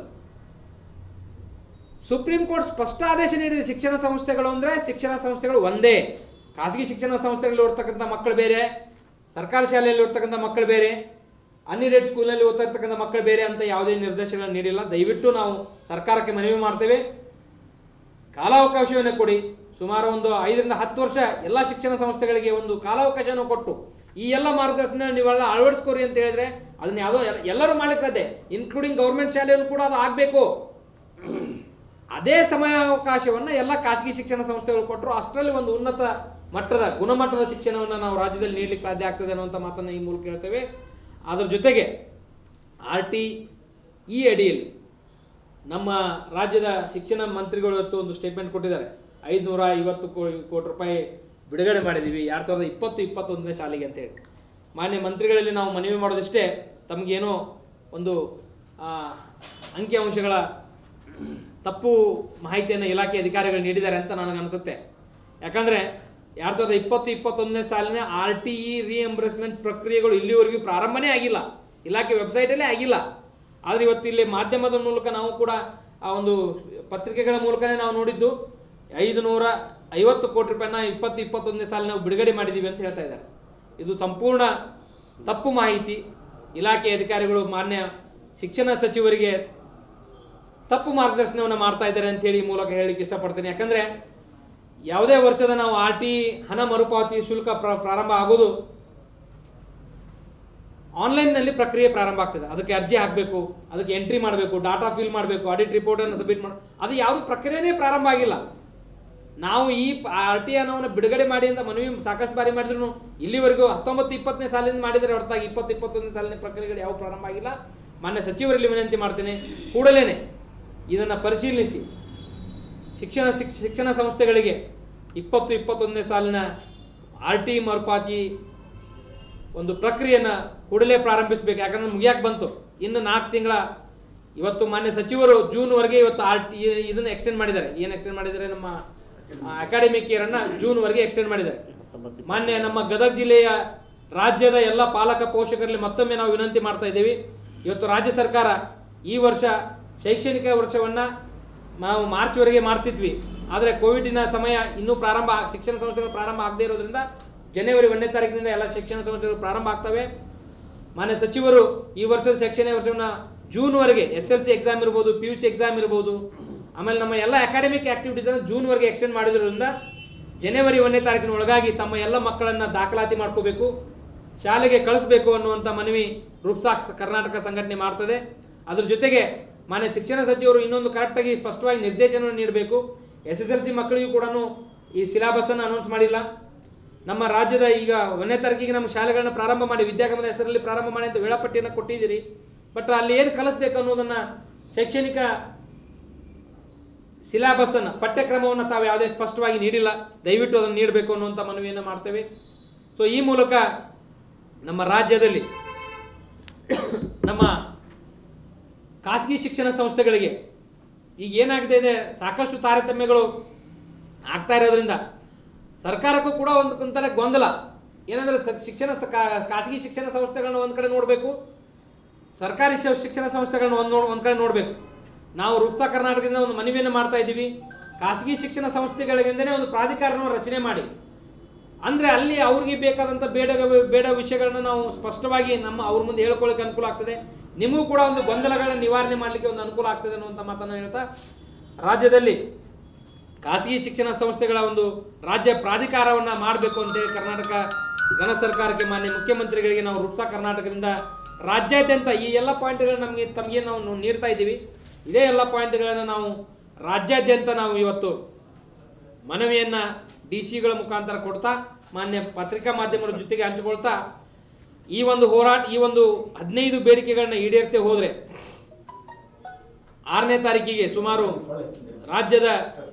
ಸುಪ್ರೀಂ ಕೋರ್ಟ್ ಸ್ಪಷ್ಟ ಆದೇಶ ನೀಡಿದೆ ಶಿಕ್ಷಣ ಸಂಸ್ಥೆಗಳು ಅಂದರೆ ಶಿಕ್ಷಣ ಸಂಸ್ಥೆಗಳು ಒಂದೇ ಖಾಸಗಿ ಶಿಕ್ಷಣ ಸಂಸ್ಥೆಗಳಲ್ಲಿ ಓದ್ತಕ್ಕಂಥ ಮಕ್ಕಳು ಬೇರೆ ಸರ್ಕಾರಿ ಶಾಲೆಯಲ್ಲಿ ಓದ್ತಕ್ಕಂಥ ಮಕ್ಕಳು ಬೇರೆ ಅನ್ಎಡೆಡ್ ಸ್ಕೂಲ್ನಲ್ಲಿ ಓದ್ತಾ ಇರ್ತಕ್ಕಂಥ ಮಕ್ಕಳು ಬೇರೆ ಅಂತ ಯಾವುದೇ ನಿರ್ದೇಶನಗಳನ್ನು ನೀಡಿಲ್ಲ ದಯವಿಟ್ಟು ನಾವು ಸರ್ಕಾರಕ್ಕೆ ಮನವಿ ಮಾಡ್ತೇವೆ ಕಾಲಾವಕಾಶವನ್ನು ಕೊಡಿ ಸುಮಾರು ಒಂದು ಐದರಿಂದ ಹತ್ತು ವರ್ಷ ಎಲ್ಲ ಶಿಕ್ಷಣ ಸಂಸ್ಥೆಗಳಿಗೆ ಒಂದು ಕಾಲಾವಕಾಶವನ್ನು ಕೊಟ್ಟು ಈ ಎಲ್ಲ ಮಾರ್ಗದರ್ಶನ ನೀವೆಲ್ಲ ಅಳವಡಿಸ್ಕೋರಿ ಅಂತ ಹೇಳಿದ್ರೆ ಅದನ್ನ ಯಾವುದೋ ಎಲ್- ಎಲ್ಲರೂ ಮಾಡ್ಲಿಕ್ಕೆ ಸಾಧ್ಯ ಇನ್ಕ್ಲೂಡಿಂಗ್ ಗೌರ್ಮೆಂಟ್ ಶಾಲೆಯನ್ನು ಕೂಡ ಅದು ಆಗಬೇಕು ಅದೇ ಸಮಯಾವಕಾಶವನ್ನು ಎಲ್ಲ ಖಾಸಗಿ ಶಿಕ್ಷಣ ಸಂಸ್ಥೆಗಳು ಕೊಟ್ಟರು ಅಷ್ಟರಲ್ಲಿ ಒಂದು ಉನ್ನತ ಮಟ್ಟದ ಗುಣಮಟ್ಟದ ಶಿಕ್ಷಣವನ್ನು ನಾವು ರಾಜ್ಯದಲ್ಲಿ ನೀಡಲಿಕ್ಕೆ ಸಾಧ್ಯ ಆಗ್ತದೆ ಅನ್ನುವಂಥ ಮಾತನ್ನು ಈ ಮೂಲಕ ಹೇಳ್ತೇವೆ ಅದರ ಜೊತೆಗೆ ಆರ್ ಟಿ ಈ ಅಡಿಯಲ್ಲಿ ನಮ್ಮ ರಾಜ್ಯದ ಶಿಕ್ಷಣ ಮಂತ್ರಿಗಳು ಇವತ್ತು ಒಂದು ಸ್ಟೇಟ್ಮೆಂಟ್ ಕೊಟ್ಟಿದ್ದಾರೆ ಐದುನೂರ ಐವತ್ತು ಕೋ- ಕೋಟಿ ರೂಪಾಯಿ ಬಿಡುಗಡೆ ಮಾಡಿದ್ದೀವಿ ಎರಡು ಸಾವಿರದ ಇಪ್ಪತ್ತು ಇಪ್ಪತ್ತೊಂದನೇ ಸಾಲಿಗೆ ಅಂತೇಳಿ ಮಾನ್ಯ ಮಂತ್ರಿಗಳಲ್ಲಿ ನಾವು ಮನವಿ ಮಾಡೋದಿಷ್ಟೇ ತಮಗೇನೋ ಒಂದು ಆ, ಅಂಕಿಅಂಶಗಳ ತಪ್ಪು ಮಾಹಿತಿಯನ್ನು ಇಲಾಖೆ ಅಧಿಕಾರಿಗಳು ನೀಡಿದ್ದಾರೆ ಅಂತ ನನಗೆ ಅನಿಸುತ್ತೆ ಯಾಕಂದರೆ ಎರಡು ಸಾವಿರದ ಇಪ್ಪತ್ತು ಇಪ್ಪತ್ತೊಂದನೇ ಸಾಲಿನ ಆರ್ ಟಿ ಇ ರಿಎಂಬರ್ಸ್ಮೆಂಟ್ ಪ್ರಕ್ರಿಯೆಗಳು ಇಲ್ಲಿವರೆಗೂ ಪ್ರಾರಂಭನೇ ಆಗಿಲ್ಲ ಇಲಾಖೆ ವೆಬ್ಸೈಟಲ್ಲೇ ಆಗಿಲ್ಲ ಆದರೆ ಇವತ್ತು ಇಲ್ಲಿ ಮಾಧ್ಯಮದ ಮೂಲಕ ನಾವು ಕೂಡ ಆ ಒಂದು ಪತ್ರಿಕೆಗಳ ಮೂಲಕನೇ ನಾವು ನೋಡಿದ್ದು ಐದು ನೂರ ಐವತ್ತು ಕೋಟಿ ರೂಪಾಯಿನ ಇಪ್ಪತ್ತು ಇಪ್ಪತ್ತೊಂದನೇ ಸಾಲ ನಾವು ಬಿಡುಗಡೆ ಮಾಡಿದ್ದೀವಿ ಅಂತ ಹೇಳ್ತಾ ಇದ್ದಾರೆ ಇದು ಸಂಪೂರ್ಣ ತಪ್ಪು ಮಾಹಿತಿ ಇಲಾಖೆ ಅಧಿಕಾರಿಗಳು ಮಾನ್ಯ ಶಿಕ್ಷಣ ಸಚಿವರಿಗೆ ತಪ್ಪು ಮಾರ್ಗದರ್ಶನವನ್ನು ಮಾಡ್ತಾ ಇದ್ದಾರೆ ಅಂತ ಹೇಳಿ ಈ ಮೂಲಕ ಹೇಳಲಿಕ್ಕೆ ಇಷ್ಟಪಡ್ತೇನೆ ಯಾಕಂದ್ರೆ ಯಾವುದೇ ವರ್ಷದ ನಾವು ಆರ್ ಟಿ ಹಣ ಮರುಪಾವತಿ ಶುಲ್ಕ ಪ್ರ- ಪ್ರಾರಂಭ ಆಗೋದು ಆನ್ಲೈನ್ನಲ್ಲಿ ಪ್ರಕ್ರಿಯೆ ಪ್ರಾರಂಭ ಆಗ್ತದೆ ಅದಕ್ಕೆ ಅರ್ಜಿ ಹಾಕಬೇಕು ಅದಕ್ಕೆ ಎಂಟ್ರಿ ಮಾಡಬೇಕು ಡಾಟಾ ಫಿಲ್ ಮಾಡಬೇಕು ಆಡಿಟ್ ರಿಪೋರ್ಟನ್ನು ಸಬ್ಮಿಟ್ ಮಾಡಿ ಅದು ಯಾವುದು ಪ್ರಕ್ರಿಯೆನೇ ಪ್ರಾರಂಭ ಆಗಿಲ್ಲ ನಾವು ಈ ಆರ್ ಟಿ ಹಣವನ್ನು ಬಿಡುಗಡೆ ಮಾಡಿ ಅಂತ ಮನವಿ ಸಾಕಷ್ಟು ಬಾರಿ ಮಾಡಿದ್ರು ಇಲ್ಲಿವರೆಗೂ ಹತ್ತೊಂಬತ್ತು ಇಪ್ಪತ್ತನೇ ಸಾಲಿಂದ ಮಾಡಿದರೆ ಹೊರತಾಗಿ ಇಪ್ಪತ್ತು ಇಪ್ಪತ್ತೊಂದನೇ ಸಾಲಿನ ಪ್ರಕ್ರಿಯೆಗಳು ಯಾವ ಪ್ರಾರಂಭ ಆಗಿಲ್ಲ ಮಾನ್ಯ ಸಚಿವರಲ್ಲಿ ವಿನಂತಿ ಮಾಡ್ತೇನೆ ಕೂಡಲೇ ಇದನ್ನು ಪರಿಶೀಲಿಸಿ ಶಿಕ್ಷಣ ಶಿಕ್ಷ ಶಿಕ್ಷಣ ಸಂಸ್ಥೆಗಳಿಗೆ ಇಪ್ಪತ್ತು ಇಪ್ಪತ್ತೊಂದನೇ ಸಾಲಿನ ಆರ್ ಟಿ ಮರುಪಾತಿ ಒಂದು ಪ್ರಕ್ರಿಯೆಯನ್ನು ಕೂಡಲೇ ಪ್ರಾರಂಭಿಸಬೇಕು ಯಾಕಂದ್ರೆ ಮುಗಿಯಾಕೆ ಬಂತು ಇನ್ನು ನಾಲ್ಕು ತಿಂಗಳ ಇವತ್ತು ಮಾನ್ಯ ಸಚಿವರು ಜೂನ್ವರೆಗೆ ಇವತ್ತು ಆರ್ ಟಿ ಇದನ್ನು ಎಕ್ಸ್ಟೆಂಡ್ ಮಾಡಿದ್ದಾರೆ ಏನು ಎಕ್ಸ್ಟೆಂಡ್ ಮಾಡಿದ್ದಾರೆ ನಮ್ಮ ಅಕಾಡೆಮಿಕ್ ಇಯರನ್ನು ಜೂನ್ವರೆಗೆ ಎಕ್ಸ್ಟೆಂಡ್ ಮಾಡಿದ್ದಾರೆ ಮಾನ್ಯ ನಮ್ಮ ಗದಗ ಜಿಲ್ಲೆಯ ರಾಜ್ಯದ ಎಲ್ಲ ಪಾಲಕ ಪೋಷಕರಲ್ಲಿ ಮತ್ತೊಮ್ಮೆ ನಾವು ವಿನಂತಿ ಮಾಡ್ತಾ ಇದ್ದೀವಿ ಇವತ್ತು ರಾಜ್ಯ ಸರ್ಕಾರ ಈ ವರ್ಷ ಶೈಕ್ಷಣಿಕ ವರ್ಷವನ್ನು ನಾವು ಮಾರ್ಚ್ವರೆಗೆ ಮಾಡ್ತಿದ್ವಿ ಆದರೆ ಕೋವಿಡಿನ ಸಮಯ ಇನ್ನೂ ಪ್ರಾರಂಭ ಶಿಕ್ಷಣ ಸಂಸ್ಥೆಗಳು ಪ್ರಾರಂಭ ಆಗದೇ ಇರೋದ್ರಿಂದ ಜನವರಿ ಒಂದನೇ ತಾರೀಕಿನಿಂದ ಎಲ್ಲ ಶಿಕ್ಷಣ ಸಂಸ್ಥೆಗಳು ಪ್ರಾರಂಭ ಆಗ್ತವೆ ಮಾನ್ಯ ಸಚಿವರು ಈ ವರ್ಷದ ಶೈಕ್ಷಣಿಕ ವರ್ಷವನ್ನು ಜೂನ್ವರೆಗೆ ಎಸ್ ಎಲ್ ಸಿ ಎಕ್ಸಾಮ್ ಇರ್ಬೋದು ಪಿ ಯು ಸಿ ಎಕ್ಸಾಮ್ ಇರ್ಬೋದು ಆಮೇಲೆ ನಮ್ಮ ಎಲ್ಲ ಅಕಾಡೆಮಿಕ್ ಆಕ್ಟಿವಿಟೀಸನ್ನು ಜೂನ್ವರೆಗೆ ಎಕ್ಸ್ಟೆಂಡ್ ಮಾಡಿದ್ರಿಂದ ಜನವರಿ ಒಂದನೇ ತಾರೀಕಿನ ಒಳಗಾಗಿ ತಮ್ಮ ಎಲ್ಲ ಮಕ್ಕಳನ್ನು ದಾಖಲಾತಿ ಮಾಡ್ಕೋಬೇಕು ಶಾಲೆಗೆ ಕಳಿಸ್ಬೇಕು ಅನ್ನುವಂಥ ಮನವಿ ರೂಪ್ಸಾಕ್ ಕರ್ನಾಟಕ ಸಂಘಟನೆ ಮಾಡ್ತದೆ ಅದ್ರ ಜೊತೆಗೆ ಮಾನ್ಯ ಶಿಕ್ಷಣ ಸಚಿವರು ಇನ್ನೊಂದು ಕರೆಕ್ಟಾಗಿ ಸ್ಪಷ್ಟವಾಗಿ ನಿರ್ದೇಶನವನ್ನು ನೀಡಬೇಕು ಎಸ್ ಎಸ್ ಎಲ್ ಸಿ ಮಕ್ಕಳಿಗೂ ಕೂಡ ಈ ಸಿಲೆಬಸ್ಸನ್ನು ಅನೌನ್ಸ್ ಮಾಡಿಲ್ಲ ನಮ್ಮ ರಾಜ್ಯದ ಈಗ ಒಂದನೇ ತಾರೀಕಿಗೆ ನಮ್ಮ ಶಾಲೆಗಳನ್ನ ಪ್ರಾರಂಭ ಮಾಡಿ ವಿದ್ಯಾಗಮದ ಹೆಸರಲ್ಲಿ ಪ್ರಾರಂಭ ಮಾಡಿ ಅಂತ ವೇಳಾಪಟ್ಟಿಯನ್ನು ಕೊಟ್ಟಿದ್ದೀರಿ ಬಟ್ ಅಲ್ಲಿ ಏನು ಕಲಿಸ್ಬೇಕು ಅನ್ನೋದನ್ನು ಶೈಕ್ಷಣಿಕ ಸಿಲೆಬಸ್ಸನ್ನು ಪಠ್ಯಕ್ರಮವನ್ನು ತಾವು ಯಾವುದೇ ಸ್ಪಷ್ಟವಾಗಿ ನೀಡಿಲ್ಲ ದಯವಿಟ್ಟು ಅದನ್ನು ನೀಡಬೇಕು ಅನ್ನುವಂಥ ಮನವಿಯನ್ನು ಮಾಡ್ತೇವೆ ಸೊ ಈ ಮೂಲಕ ನಮ್ಮ ರಾಜ್ಯದಲ್ಲಿ ನಮ್ಮ ಖಾಸಗಿ ಶಿಕ್ಷಣ ಸಂಸ್ಥೆಗಳಿಗೆ ಈಗ ಏನಾಗಿದೆ ಇದೆ ಸಾಕಷ್ಟು ತಾರತಮ್ಯಗಳು ಆಗ್ತಾ ಇರೋದ್ರಿಂದ ಸರ್ಕಾರಕ್ಕೂ ಕೂಡ ಒಂದು ಕುಂತಲೆ ಗೊಂದಲ ಏನಂದ್ರೆ ಸ- ಶಿಕ್ಷಣ ಸ- ಕಾ- ಖಾಸಗಿ ಶಿಕ್ಷಣ ಸಂಸ್ಥೆಗಳನ್ನ ಒಂದು ಕಡೆ ನೋಡಬೇಕು ಸರ್ಕಾರಿ ಶ- ಶಿಕ್ಷಣ ಸಂಸ್ಥೆಗಳನ್ನ ಒಂದು ನೋಡ್ ಒಂದು ಕಡೆ ನೋಡಬೇಕು ನಾವು ರೂಪ್ಸಾ ಕರ್ನಾಟಕದಿಂದ ಒಂದು ಮನವಿಯನ್ನು ಮಾಡ್ತಾ ಇದ್ದೀವಿ ಖಾಸಗಿ ಶಿಕ್ಷಣ ಸಂಸ್ಥೆಗಳಿಗೆಂದನೇ ಒಂದು ಪ್ರಾಧಿಕಾರವನ್ನು ರಚನೆ ಮಾಡಿ ಅಂದರೆ ಅಲ್ಲಿ ಅವ್ರಿಗೆ ಬೇಕಾದಂಥ ಬೇಡ ಬೇಡ ವಿಷಯಗಳನ್ನ ನಾವು ಸ್ಪಷ್ಟವಾಗಿ ನಮ್ಮ ಅವ್ರ ಮುಂದೆ ಹೇಳ್ಕೊಳ್ಳೋಕೆ ಅನುಕೂಲ ಆಗ್ತದೆ ನಿಮಗೂ ಕೂಡ ಒಂದು ಗೊಂದಲಗಳನ್ನ ನಿವಾರಣೆ ಮಾಡಲಿಕ್ಕೆ ಒಂದು ಅನುಕೂಲ ಆಗ್ತದೆ ಅನ್ನುವಂಥ ಮಾತನ್ನು ಹೇಳ್ತಾ ರಾಜ್ಯದಲ್ಲಿ ಖಾಸಗಿ ಶಿಕ್ಷಣ ಸಂಸ್ಥೆಗಳ ಒಂದು ರಾಜ್ಯ ಪ್ರಾಧಿಕಾರವನ್ನು ಮಾಡಬೇಕು ಅಂತೇಳಿ ಕರ್ನಾಟಕ ಘನ ಸರ್ಕಾರಕ್ಕೆ ಮಾನ್ಯ ಮುಖ್ಯಮಂತ್ರಿಗಳಿಗೆ ನಾವು ರೂಪ್ಸಾ ಕರ್ನಾಟಕದಿಂದ ರಾಜ್ಯಾದ್ಯಂತ ಈ ಎಲ್ಲ ಪಾಯಿಂಟ್ಗಳನ್ನ ನಮಗೆ ತಮಗೆ ನಾವು ನೀಡ್ತಾ ಇದ್ದೀವಿ ಇದೇ ಎಲ್ಲ ಪಾಯಿಂಟ್ಗಳನ್ನು ನಾವು ರಾಜ್ಯಾದ್ಯಂತ ನಾವು ಇವತ್ತು ಮನವಿಯನ್ನ ಡಿ ಸಿಗಳ ಮುಖಾಂತರ ಕೊಡ್ತಾ ಮಾನ್ಯ ಪತ್ರಿಕಾ ಮಾಧ್ಯಮಗಳ ಜೊತೆಗೆ ಹಂಚಿಕೊಳ್ತಾ ಈ ಒಂದು ಹೋರಾಟ ಈ ಒಂದು ಹದಿನೈದು ಬೇಡಿಕೆಗಳನ್ನ ಈಡೇರಿಸದೆ ಹೋದ್ರೆ ಆರನೇ ತಾರೀಕಿಗೆ ಸುಮಾರು ರಾಜ್ಯದ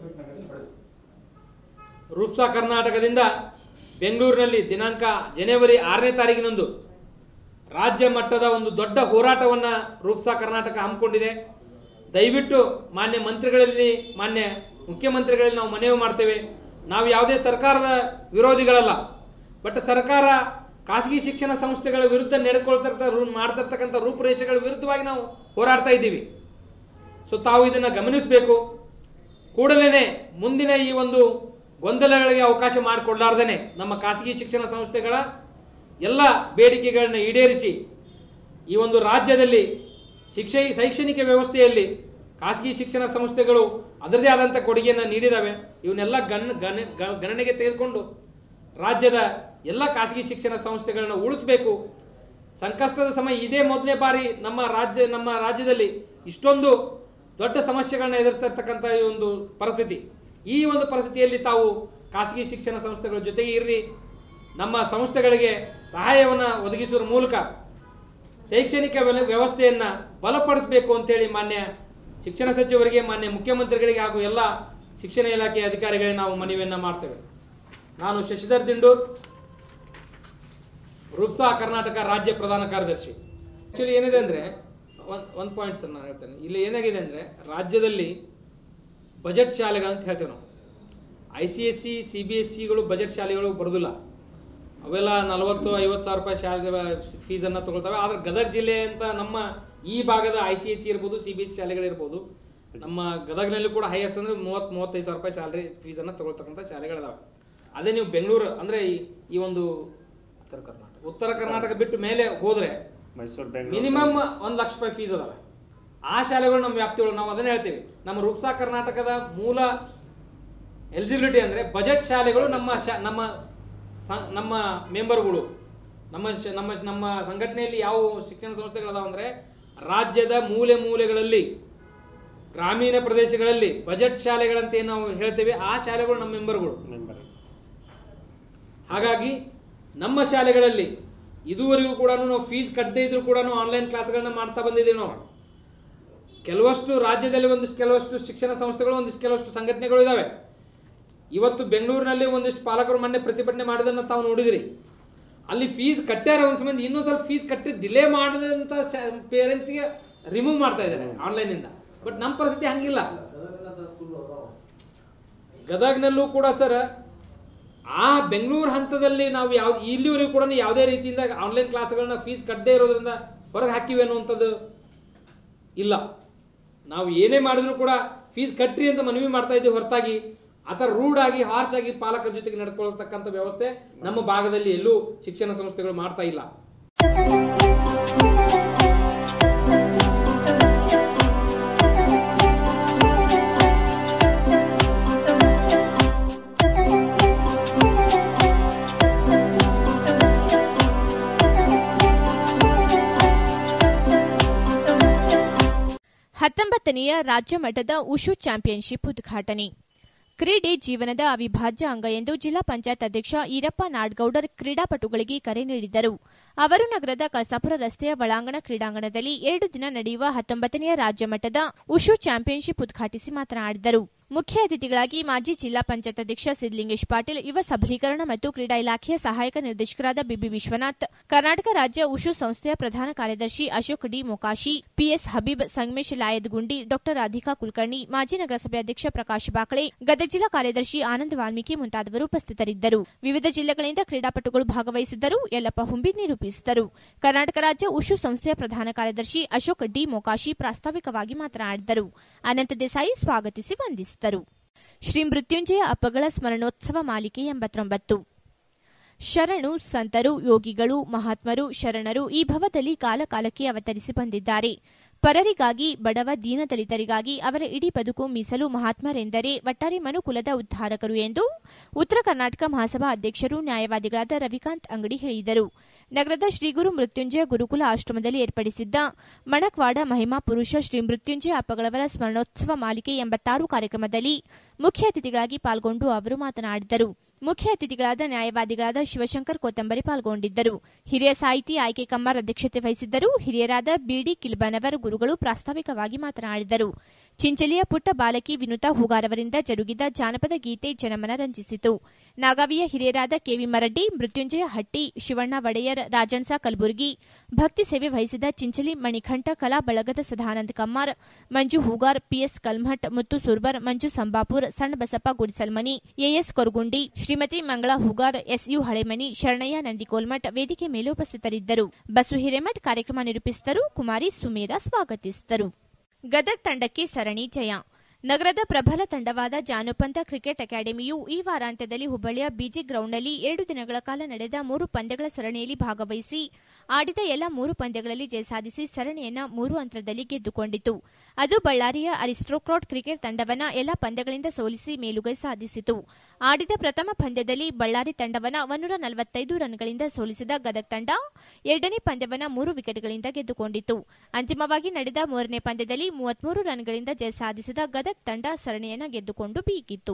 ರೂಪ್ಸಾ ಕರ್ನಾಟಕದಿಂದ ಬೆಂಗಳೂರಿನಲ್ಲಿ ದಿನಾಂಕ ಜನವರಿ ಆರನೇ ತಾರೀಕಿನಂದು ರಾಜ್ಯ ಮಟ್ಟದ ಒಂದು ದೊಡ್ಡ ಹೋರಾಟವನ್ನು ರೂಪ್ಸಾ ಕರ್ನಾಟಕ ಹಮ್ಮಿಕೊಂಡಿದೆ ದಯವಿಟ್ಟು ಮಾನ್ಯ ಮಂತ್ರಿಗಳಲ್ಲಿ ಮಾನ್ಯ ಮುಖ್ಯಮಂತ್ರಿಗಳಲ್ಲಿ ನಾವು ಮನವಿ ಮಾಡ್ತೇವೆ ನಾವು ಯಾವುದೇ ಸರ್ಕಾರದ ವಿರೋಧಿಗಳಲ್ಲ ಬಟ್ ಸರ್ಕಾರ ಖಾಸಗಿ ಶಿಕ್ಷಣ ಸಂಸ್ಥೆಗಳ ವಿರುದ್ಧ ನಡೆಕೊಳ್ತಿರ್ತ ಮಾಡ್ತಿರ್ತಕ್ಕಂಥ ರೂಪುರೇಷೆಗಳ ವಿರುದ್ಧವಾಗಿ ನಾವು ಹೋರಾಡ್ತಾ ಇದ್ದೀವಿ ಸೊ ತಾವು ಇದನ್ನು ಗಮನಿಸಬೇಕು ಕೂಡಲೇ ಮುಂದಿನ ಈ ಒಂದು ಗೊಂದಲಗಳಿಗೆ ಅವಕಾಶ ಮಾಡಿಕೊಡ್ಲಾರ್ದೇ ನಮ್ಮ ಖಾಸಗಿ ಶಿಕ್ಷಣ ಸಂಸ್ಥೆಗಳ ಎಲ್ಲ ಬೇಡಿಕೆಗಳನ್ನ ಈಡೇರಿಸಿ ಈ ಒಂದು ರಾಜ್ಯದಲ್ಲಿ ಶಿಕ್ಷೆ ಶೈಕ್ಷಣಿಕ ವ್ಯವಸ್ಥೆಯಲ್ಲಿ ಖಾಸಗಿ ಶಿಕ್ಷಣ ಸಂಸ್ಥೆಗಳು ಅದರದೇ ಆದಂಥ ಕೊಡುಗೆಯನ್ನು ನೀಡಿದ್ದಾವೆ ಇವನ್ನೆಲ್ಲ ಗಣ ಗಣ ಗ- ಗಣನೆಗೆ ತೆಗೆದುಕೊಂಡು ರಾಜ್ಯದ ಎಲ್ಲ ಖಾಸಗಿ ಶಿಕ್ಷಣ ಸಂಸ್ಥೆಗಳನ್ನ ಉಳಿಸಬೇಕು ಸಂಕಷ್ಟದ ಸಮಯ ಇದೇ ಮೊದಲನೇ ಬಾರಿ ನಮ್ಮ ರಾಜ್ಯ ನಮ್ಮ ರಾಜ್ಯದಲ್ಲಿ ಇಷ್ಟೊಂದು ದೊಡ್ಡ ಸಮಸ್ಯೆಗಳನ್ನ ಎದುರಿಸ್ತಾ ಇರ್ತಕ್ಕಂಥ ಈ ಒಂದು ಪರಿಸ್ಥಿತಿ ಈ ಒಂದು ಪರಿಸ್ಥಿತಿಯಲ್ಲಿ ತಾವು ಖಾಸಗಿ ಶಿಕ್ಷಣ ಸಂಸ್ಥೆಗಳ ಜೊತೆಗೆ ಇರ್ರಿ ನಮ್ಮ ಸಂಸ್ಥೆಗಳಿಗೆ ಸಹಾಯವನ್ನು ಒದಗಿಸುವ ಮೂಲಕ ಶೈಕ್ಷಣಿಕ ವ್ಯವ- ವ್ಯವಸ್ಥೆಯನ್ನ ಬಲಪಡಿಸಬೇಕು ಅಂತೇಳಿ ಮಾನ್ಯ ಶಿಕ್ಷಣ ಸಚಿವರಿಗೆ ಮಾನ್ಯ ಮುಖ್ಯಮಂತ್ರಿಗಳಿಗೆ ಹಾಗೂ ಎಲ್ಲ ಶಿಕ್ಷಣ ಇಲಾಖೆಯ ಅಧಿಕಾರಿಗಳಿಗೆ ನಾವು ಮನವಿಯನ್ನ ಮಾಡ್ತೇವೆ ನಾನು ಶಶಿಧರ್ ದಿಂಡೂರ್ ರೂಪ್ಸಾ ಕರ್ನಾಟಕ ರಾಜ್ಯ ಪ್ರಧಾನ ಕಾರ್ಯದರ್ಶಿ ಆಕ್ಚುಲಿ ಏನಿದೆ ಅಂದರೆ ಒಂದು ಒಂದು ಪಾಯಿಂಟ್ ಸರ್ ನಾನು ಹೇಳ್ತೇನೆ ಇಲ್ಲಿ ಏನಾಗಿದೆ ಅಂದರೆ ರಾಜ್ಯದಲ್ಲಿ ಬಜೆಟ್ ಶಾಲೆಗಳಂತ ಹೇಳ್ತೇವೆ ನಾವು I C S C C B S ಸಿಗಳು ಬಜೆಟ್ ಶಾಲೆಗಳು ಬರೋದಿಲ್ಲ ಅವೆಲ್ಲ ನಲವತ್ತು ಐವತ್ತು ಸಾವಿರ ರೂಪಾಯಿ ಶಾಲೆ ಫೀಸನ್ನು ತಗೊಳ್ತವೆ ಆದರೆ ಗದಗ ಜಿಲ್ಲೆ ಅಂತ ನಮ್ಮ ಈ ಭಾಗದ ಐ ಸಿ ಎಸ್ ಸಿ ಇರ್ಬೋದು ಸಿ ಬಿ ಎಸ್ ಸಿ ಶಾಲೆಗಳಿರ್ಬೋದು ನಮ್ಮ ಗದಗ್ನಲ್ಲಿ ಕೂಡ ಹೈಯೆಸ್ಟ್ ಅಂದ್ರೆ ಮೂವತ್ತು ಮೂವತ್ತೈದು ಸಾವಿರ ರೂಪಾಯಿ ಸ್ಯಾಲ್ರಿ ಫೀಸನ್ನು ತಗೊಳ್ತಕ್ಕಂಥ ಶಾಲೆಗಳಿದಾವೆ ಅದೇ ನೀವು ಬೆಂಗಳೂರು ಅಂದರೆ ಈ ಈ ಒಂದು ಉತ್ತರ ಕರ್ನಾಟಕ ಉತ್ತರ ಕರ್ನಾಟಕ ಬಿಟ್ಟು ಮೇಲೆ ಹೋದರೆ ಮೈಸೂರು ಬೆಂಗಳೂರು ಮಿನಿಮಮ್ ಒಂದು ಲಕ್ಷ ರೂಪಾಯಿ ಫೀಸ್ ಅದಾವೆ ಆ ಶಾಲೆಗಳು ನಮ್ಮ ವ್ಯಾಪ್ತಿಯೊಳಗೆ ನಾವು ಅದನ್ನೇ ಹೇಳ್ತೀವಿ ನಮ್ಮ ರೂಪ್ಸಾ ಕರ್ನಾಟಕದ ಮೂಲ ಎಲಿಜಿಬಿಲಿಟಿ ಅಂದರೆ ಬಜೆಟ್ ಶಾಲೆಗಳು ನಮ್ಮ ಶಾ ನಮ್ಮ ಸಂ- ನಮ್ಮ ಮೆಂಬರ್ಗಳು ನಮ್ಮ ಶ- ನಮ್ಮ ನಮ್ಮ ಸಂಘಟನೆಯಲ್ಲಿ ಯಾವ ಶಿಕ್ಷಣ ಸಂಸ್ಥೆಗಳದಾವ ಅಂದರೆ ರಾಜ್ಯದ ಮೂಲೆ ಮೂಲೆಗಳಲ್ಲಿ ಗ್ರಾಮೀಣ ಪ್ರದೇಶಗಳಲ್ಲಿ ಬಜೆಟ್ ಶಾಲೆಗಳಂತ ಏನು ನಾವು ಹೇಳ್ತೇವೆ ಆ ಶಾಲೆಗಳು ನಮ್ಮ ಮೆಂಬರ್ಗಳು ಮೆಂಬರ್ ಹಾಗಾಗಿ ನಮ್ಮ ಶಾಲೆಗಳಲ್ಲಿ ಇದುವರೆಗೂ ಕೂಡ ನಾವು ಫೀಸ್ ಕಟ್ಟದೇ ಇದ್ರೂ ಕೂಡ ಆನ್ಲೈನ್ ಕ್ಲಾಸ್ಗಳನ್ನ ಮಾಡ್ತಾ ಬಂದಿದ್ದೀವಿ ನಾವು ಕೆಲವಷ್ಟು ರಾಜ್ಯದಲ್ಲಿ ಒಂದಿಷ್ಟು ಕೆಲವಷ್ಟು ಶಿಕ್ಷಣ ಸಂಸ್ಥೆಗಳು ಒಂದಿಷ್ಟು ಕೆಲವಷ್ಟು ಸಂಘಟನೆಗಳು ಇದ್ದಾವೆ ಇವತ್ತು ಬೆಂಗಳೂರಿನಲ್ಲಿ ಒಂದಿಷ್ಟು ಪಾಲಕರು ಮೊನ್ನೆ ಪ್ರತಿಭಟನೆ ಮಾಡೋದನ್ನ ತಾವು ನೋಡಿದ್ರಿ ಅಲ್ಲಿ ಫೀಸ್ ಕಟ್ಟ್ಯಾರ ಒಂದು ಸಂಬಂಧ ಇನ್ನೊಂದು ಸ್ವಲ್ಪ ಫೀಸ್ ಕಟ್ಟಿ ಡಿಲೇ ಮಾಡಿದಂಥ ಪೇರೆಂಟ್ಸ್ಗೆ ರಿಮೂವ್ ಮಾಡ್ತಾ ಇದ್ದಾರೆ ಆನ್ಲೈನಿಂದ ಬಟ್ ನಮ್ಮ ಪರಿಸ್ಥಿತಿ ಹಂಗಿಲ್ಲ ಗದಗ್ನಲ್ಲೂ ಕೂಡ ಸರ್ ಆ ಬೆಂಗಳೂರು ಹಂತದಲ್ಲಿ ನಾವು ಯಾವ ಇಲ್ಲಿವರೆಗೂ ಕೂಡ ಯಾವುದೇ ರೀತಿಯಿಂದ ಆನ್ಲೈನ್ ಕ್ಲಾಸ್ಗಳನ್ನ ಫೀಸ್ ಕಟ್ಟದೇ ಇರೋದ್ರಿಂದ ಹೊರಗೆ ಹಾಕಿವೆ ಅನ್ನುವಂಥದ್ದು ಇಲ್ಲ ನಾವು ಏನೇ ಮಾಡಿದ್ರು ಕೂಡ ಫೀಸ್ ಕಟ್ರಿ ಅಂತ ಮನವಿ ಮಾಡ್ತಾ ಇದ್ದೀವಿ ಹೊರತಾಗಿ ಆ ಥರ ರೂಡ್ ಆಗಿ ಹಾರ್ಶ್ ಆಗಿ ಪಾಲಕರ ಜೊತೆಗೆ ನಡ್ಕೊಳ್ತಕ್ಕಂಥ ವ್ಯವಸ್ಥೆ ನಮ್ಮ ಭಾಗದಲ್ಲಿ ಎಲ್ಲೂ ಶಿಕ್ಷಣ ಸಂಸ್ಥೆಗಳು ಮಾಡ್ತಾ ಇಲ್ಲ ಹತ್ತೊಂಬತ್ತನೆಯ ರಾಜ್ಯ ಮಟ್ಟದ ಉಷು ಚಾಂಪಿಯನ್ಶಿಪ್ ಉದ್ಘಾಟನೆ ಕ್ರೀಡೆ ಜೀವನದ ಅವಿಭಾಜ್ಯ ಅಂಗ ಎಂದು ಜಿಲ್ಲಾ ಪಂಚಾಯತ್ ಅಧ್ಯಕ್ಷ ಈರಪ್ಪ ನಾಡ್ಗೌಡರ್ ಕ್ರೀಡಾಪಟುಗಳಿಗೆ ಕರೆ ನೀಡಿದರು ಅವರು ನಗರದ ಕಳಸಾಪುರ ರಸ್ತೆಯ ಒಳಾಂಗಣ ಕ್ರೀಡಾಂಗಣದಲ್ಲಿ ಎರಡು ದಿನ ನಡೆಯುವ ಹತ್ತೊಂಬತ್ತನೆಯ ರಾಜ್ಯ ಮಟ್ಟದ ಉಷು ಚಾಂಪಿಯನ್ಶಿಪ್ ಉದ್ಘಾಟಿಸಿ ಮಾತನಾಡಿದರು ಮುಖ್ಯ ಅತಿಥಿಗಳಾಗಿ ಮಾಜಿ ಜಿಲ್ಲಾ ಪಂಚಾಯತ್ ಅಧ್ಯಕ್ಷ ಸಿದ್ದಲಿಂಗೇಶ್ ಪಾಟೀಲ್ ಯುವ ಸಬಲೀಕರಣ ಮತ್ತು ಕ್ರೀಡಾ ಇಲಾಖೆಯ ಸಹಾಯಕ ನಿರ್ದೇಶಕರಾದ ಬಿಬಿ ವಿಶ್ವನಾಥ್ ಕರ್ನಾಟಕ ರಾಜ್ಯ ಉಷು ಸಂಸ್ಥೆಯ ಪ್ರಧಾನ ಕಾರ್ಯದರ್ಶಿ ಅಶೋಕ್ ಡಿ ಮೊಕಾಶಿ ಪಿಎಸ್ ಹಬೀಬ್ ಸಂಗಮೇಶ್ ಲಾಯದ್ಗುಂಡಿ ಡಾ ರಾಧಿಕಾ ಕುಲಕರ್ಣಿ ಮಾಜಿ ನಗರಸಭೆ ಅಧ್ಯಕ್ಷ ಪ್ರಕಾಶ್ ಬಾಕಳೆ ಗದಗ ಜಿಲ್ಲಾ ಕಾರ್ಯದರ್ಶಿ ಆನಂದ್ ವಾಲ್ಮೀಕಿ ಮುಂತಾದವರು ಉಪಸ್ಥಿತರಿದ್ದರು ವಿವಿಧ ಜಿಲ್ಲೆಗಳಿಂದ ಕ್ರೀಡಾಪಟುಗಳು ಭಾಗವಹಿಸಿದ್ದರು ಯಲ್ಲಪ್ಪ ಹುಂಬಿ ನಿರೂಪಿಸಿದರು ಕರ್ನಾಟಕ ರಾಜ್ಯ ಉಷು ಸಂಸ್ಥೆಯ ಪ್ರಧಾನ ಕಾರ್ಯದರ್ಶಿ ಅಶೋಕ್ ಡಿ ಮೊಕಾಶಿ ಪ್ರಾಸ್ತಾವಿಕವಾಗಿ ಮಾತನಾಡಿದರು ಅನಂತ ದೇಸಾಯಿ ಸ್ವಾಗತಿಸಿ ವಂದಿಸಿದರು ಶ್ರೀ ಮೃತ್ಯುಂಜಯ ಅಪ್ಪಗಳ ಸ್ಮರಣೋತ್ಸವ ಮಾಲಿಕೆ ಎಂಬತ್ತೊಂಬತ್ತು ಶರಣು ಸಂತರು ಯೋಗಿಗಳು ಮಹಾತ್ಮರು ಶರಣರು ಈ ಭವದಲ್ಲಿ ಕಾಲಕಾಲಕ್ಕೆ ಅವತರಿಸಿ ಬಂದಿದ್ದಾರೆ ಪರರಿಗಾಗಿ ಬಡವ ದೀನದಲಿತರಿಗಾಗಿ ಅವರ ಇಡೀ ಬದುಕು ಮೀಸಲು ಮಹಾತ್ಮರೆಂದರೆ ಒಟ್ಟಾರೆ ಮನುಕುಲದ ಉದ್ಧಾರಕರು ಎಂದು ಉತ್ತರ ಕರ್ನಾಟಕ ಮಹಾಸಭಾ ಅಧ್ಯಕ್ಷರು ನ್ಯಾಯವಾದಿಗಳಾದ ರವಿಕಾಂತ್ ಅಂಗಡಿ ಹೇಳಿದರು ನಗರದ ಶ್ರೀಗುರು ಮೃತ್ಯುಂಜಯ ಗುರುಕುಲ ಆಶ್ರಮದಲ್ಲಿ ಏರ್ಪಡಿಸಿದ್ದ ಮಣಕ್ವಾಡ ಮಹಿಮಾ ಪುರುಷ ಶ್ರೀ ಮೃತ್ಯುಂಜಯ ಅಪ್ಪಗಳವರ ಸ್ಮರಣೋತ್ಸವ ಮಾಲಿಕೆ ಎಂಬತ್ತಾರು ಕಾರ್ಯಕ್ರಮದಲ್ಲಿ ಮುಖ್ಯ ಅತಿಥಿಗಳಾಗಿ ಪಾಲ್ಗೊಂಡು ಅವರು ಮಾತನಾಡಿದರು ಮುಖ್ಯ ಅತಿಥಿಗಳಾದ ನ್ಯಾಯವಾದಿಗಳಾದ ಶಿವಶಂಕರ್ ಕೊತ್ತಂಬರಿ ಪಾಲ್ಗೊಂಡಿದ್ದರು ಹಿರಿಯ ಸಾಹಿತಿ ಆಯ್ಕೆ ಕಮ್ಮಾರ್ ಅಧ್ಯಕ್ಷತೆ ವಹಿಸಿದ್ದರು ಹಿರಿಯರಾದ ಬಿಡಿ ಕಿಲ್ಬನವರ್ ಗುರುಗಳು ಪ್ರಾಸ್ತಾವಿಕವಾಗಿ ಮಾತನಾಡಿದರು ಚಿಂಚಲಿಯ ಪುಟ್ಟ ಬಾಲಕಿ ವಿನುತಾ ಹೂಗಾರವರಿಂದ ಜರುಗಿದ ಜಾನಪದ ಗೀತೆ ಜನಮನ ರಂಜಿಸಿತು ನಾಗಾವಿಯ ಹಿರಿಯರಾದ ಕೆವಿ ಮರಡ್ಡಿ ಮೃತ್ಯುಂಜಯ ಹಟ್ಟಿ ಶಿವಣ್ಣ ಒಡೆಯರ್ ರಾಜನ್ಸ ಕಲಬುರ್ಗಿ ಭಕ್ತಿ ಸೇವೆ ವಹಿಸಿದ ಚಿಂಚಲಿ ಮಣಿಕಂಠ ಕಲಾ ಬಳಗದ ಸದಾನಂದ ಕಮ್ಮಾರ್ ಮಂಜು ಹೂಗಾರ್ ಪಿಎಸ್ ಕಲ್ಮಠ್ ಮುತ್ತು ಸುರ್ಬರ್ ಮಂಜು ಸಂಬಾಪುರ್ ಸಣ್ಣ ಬಸಪ್ಪ ಗುಡಿಸಲ್ಮನಿ ಎಎಸ್ ಕೊರಗುಂಡಿ ಶ್ರೀಮತಿ ಮಂಗಳಾ ಹೂಗಾರ್ ಎಸ್ಯು ಹಳೆಮನಿ ಶರಣಯ್ಯ ನಂದಿಕೋಲ್ಮಠ್ ವೇದಿಕೆ ಮೇಲೆ ಉಪಸ್ಥಿತರಿದ್ದರು ಬಸು ಹಿರೇಮಠ್ ಕಾರ್ಯಕ್ರಮ ನಿರೂಪಿಸಿದರು ಕುಮಾರಿ ಸುಮೇರಾ ಸ್ವಾಗತಿಸಿದರು ಗದಗ್ ತಂಡಕ್ಕೆ ಸರಣಿ ಜಯ ನಗರದ ಪ್ರಬಲ ತಂಡವಾದ ಜಾನುಪಂತ ಕ್ರಿಕೆಟ್ ಅಕಾಡೆಮಿಯು ಈ ವಾರಾಂತ್ಯದಲ್ಲಿ ಹುಬ್ಬಳ್ಳಿಯ ಬಿಜಿ ಗ್ರೌಂಡ್ನಲ್ಲಿ ಎರಡು ದಿನಗಳ ಕಾಲ ನಡೆದ ಮೂರು ಪಂದ್ಯಗಳ ಸರಣಿಯಲ್ಲಿ ಭಾಗವಹಿಸಿ ಆಡಿದ ಎಲ್ಲ ಮೂರು ಪಂದ್ಯಗಳಲ್ಲಿ ಜಯ ಸಾಧಿಸಿ ಸರಣಿಯನ್ನ ಮೂರು ಅಂತರದಲ್ಲಿ ಗೆದ್ದುಕೊಂಡಿತು ಅದು ಬಳ್ಳಾರಿಯ ಅರಿಸ್ಟ್ರೋಕ್ರಾಟ್ ಕ್ರಿಕೆಟ್ ತಂಡವನ್ನ ಎಲ್ಲ ಪಂದ್ಯಗಳಿಂದ ಸೋಲಿಸಿ ಮೇಲುಗೈ ಸಾಧಿಸಿತು ಆಡಿದ ಪ್ರಥಮ ಪಂದ್ಯದಲ್ಲಿ ಬಳ್ಳಾರಿ ತಂಡವನ್ನ ಒನ್ನೂರ ನಲವತ್ತೈದು ರನ್ಗಳಿಂದ ಸೋಲಿಸಿದ ಗದಗ್ ತಂಡ ಎರಡನೇ ಪಂದ್ಯವನ್ನ ಮೂರು ವಿಕೆಟ್ಗಳಿಂದ ಗೆದ್ದುಕೊಂಡಿತು ಅಂತಿಮವಾಗಿ ನಡೆದ ಮೂರನೇ ಪಂದ್ಯದಲ್ಲಿ ಮೂವತ್ಮೂರು ರನ್ಗಳಿಂದ ಜಯ ಸಾಧಿಸಿದ ಗದಗ್ ತಂಡ ಸರಣಿಯನ್ನ ಗೆದ್ದುಕೊಂಡು ಬೀಗಿತ್ತು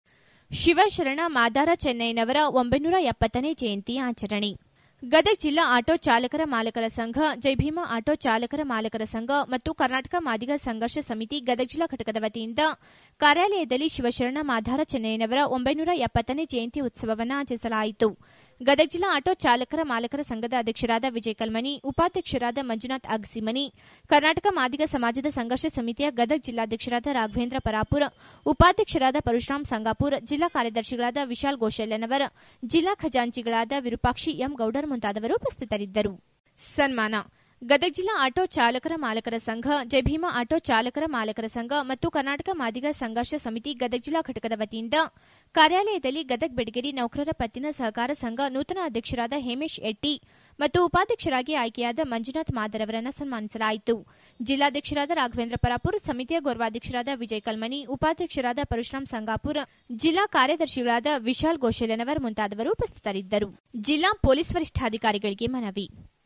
ಶಿವಶರಣ ಮಾದಾರ ಚೆನ್ನೈನವರ ಒಂಬೈನೂರ ಎಪ್ಪತ್ತನೇ ಜಯಂತಿ ಆಚರಣೆ ಗದಗ ಜಿಲ್ಲಾ ಆಟೋ ಚಾಲಕರ ಮಾಲಕರ ಸಂಘ ಜೈಭೀಮ ಆಟೋ ಚಾಲಕರ ಮಾಲಕರ ಸಂಘ ಮತ್ತು ಕರ್ನಾಟಕ ಮಾದಿಗ ಸಂಘರ್ಷ ಸಮಿತಿ ಗದಗ ಜಿಲ್ಲಾ ಘಟಕದ ವತಿಯಿಂದ ಕಾರ್ಯಾಲಯದಲ್ಲಿ ಶಿವಶರಣ ಮಾದಾರ ಚೆನ್ನಯ್ಯನವರ ಒಂಬೈನೂರ ಎಪ್ಪತ್ತನೇ ಜಯಂತಿ ಉತ್ಸವವನ್ನು ಆಚರಿಸಲಾಯಿತು ಗದಗ ಜಿಲ್ಲಾ ಆಟೋ ಚಾಲಕರ ಮಾಲಕರ ಸಂಘದ ಅಧ್ಯಕ್ಷರಾದ ವಿಜಯ ಕಲ್ಮನಿ ಉಪಾಧ್ಯಕ್ಷರಾದ ಮಂಜುನಾಥ್ ಅಗಸಿಮನಿ ಕರ್ನಾಟಕ ಮಾದಿಗ ಸಮಾಜದ ಸಂಘರ್ಷ ಸಮಿತಿಯ ಗದಗ ಜಿಲ್ಲಾಧ್ಯಕ್ಷರಾದ ರಾಘವೇಂದ್ರ ಪರಾಪುರ ಉಪಾಧ್ಯಕ್ಷರಾದ ಪರಶುರಾಮ್ ಸಂಗಾಪುರ್ ಜಿಲ್ಲಾ ಕಾರ್ಯದರ್ಶಿಗಳಾದ ವಿಶಾಲ್ ಗೋಶಲ್ಯನವರ್ ಜಿಲ್ಲಾ ಖಜಾಂಚಿಗಳಾದ ವಿರೂಪಾಕ್ಷಿ ಎಂ ಗೌಡರ್ ಮುಂತಾದವರು ಉಪಸ್ಥಿತರಿದ್ದರು ಸನ್ಮಾನ ಗದಗ ಜಿಲ್ಲಾ ಆಟೋ ಚಾಲಕರ ಮಾಲಕರ ಸಂಘ ಜಯಭೀಮಾ ಆಟೋ ಚಾಲಕರ ಮಾಲಕರ ಸಂಘ ಮತ್ತು ಕರ್ನಾಟಕ ಮಾದಿಗ ಸಂಘರ್ಷ ಸಮಿತಿ ಗದಗ ಜಿಲ್ಲಾ ಘಟಕದ ವತಿಯಿಂದ ಕಾರ್ಯಾಲಯದಲ್ಲಿ ಗದಗ ಬೆಡಗೇರಿ ನೌಕರರ ಪತ್ತಿನ ಸಹಕಾರ ಸಂಘ ನೂತನ ಅಧ್ಯಕ್ಷರಾದ ಹೇಮೇಶ್ ಎಟ್ಟಿ ಮತ್ತು ಉಪಾಧ್ಯಕ್ಷರಾಗಿ ಆಯ್ಕೆಯಾದ ಮಂಜುನಾಥ್ ಮಾದರ್ ಅವರನ್ನು ಸನ್ಮಾನಿಸಲಾಯಿತು ಜಿಲ್ಲಾಧ್ಯಕ್ಷರಾದ ರಾಘವೇಂದ್ರ ಪರಾಪುರ್ ಸಮಿತಿಯ ಗೌರವಾಧ್ಯಕ್ಷರಾದ ವಿಜಯ್ ಕಲ್ಮನಿ ಉಪಾಧ್ಯಕ್ಷರಾದ ಪರಶುರಾಮ್ ಸಂಗಾಪುರ್ ಜಿಲ್ಲಾ ಕಾರ್ಯದರ್ಶಿಗಳಾದ ವಿಶಾಲ್ ಗೋಶೆಲನವರ್ ಮುಂತಾದವರು ಉಪಸ್ಥಿತರಿದ್ದರು ಜಿಲ್ಲಾ ಪೊಲೀಸ್ ವರಿಷ್ಠಾಧಿಕಾರಿಗಳಿಗೆ ಮನವಿ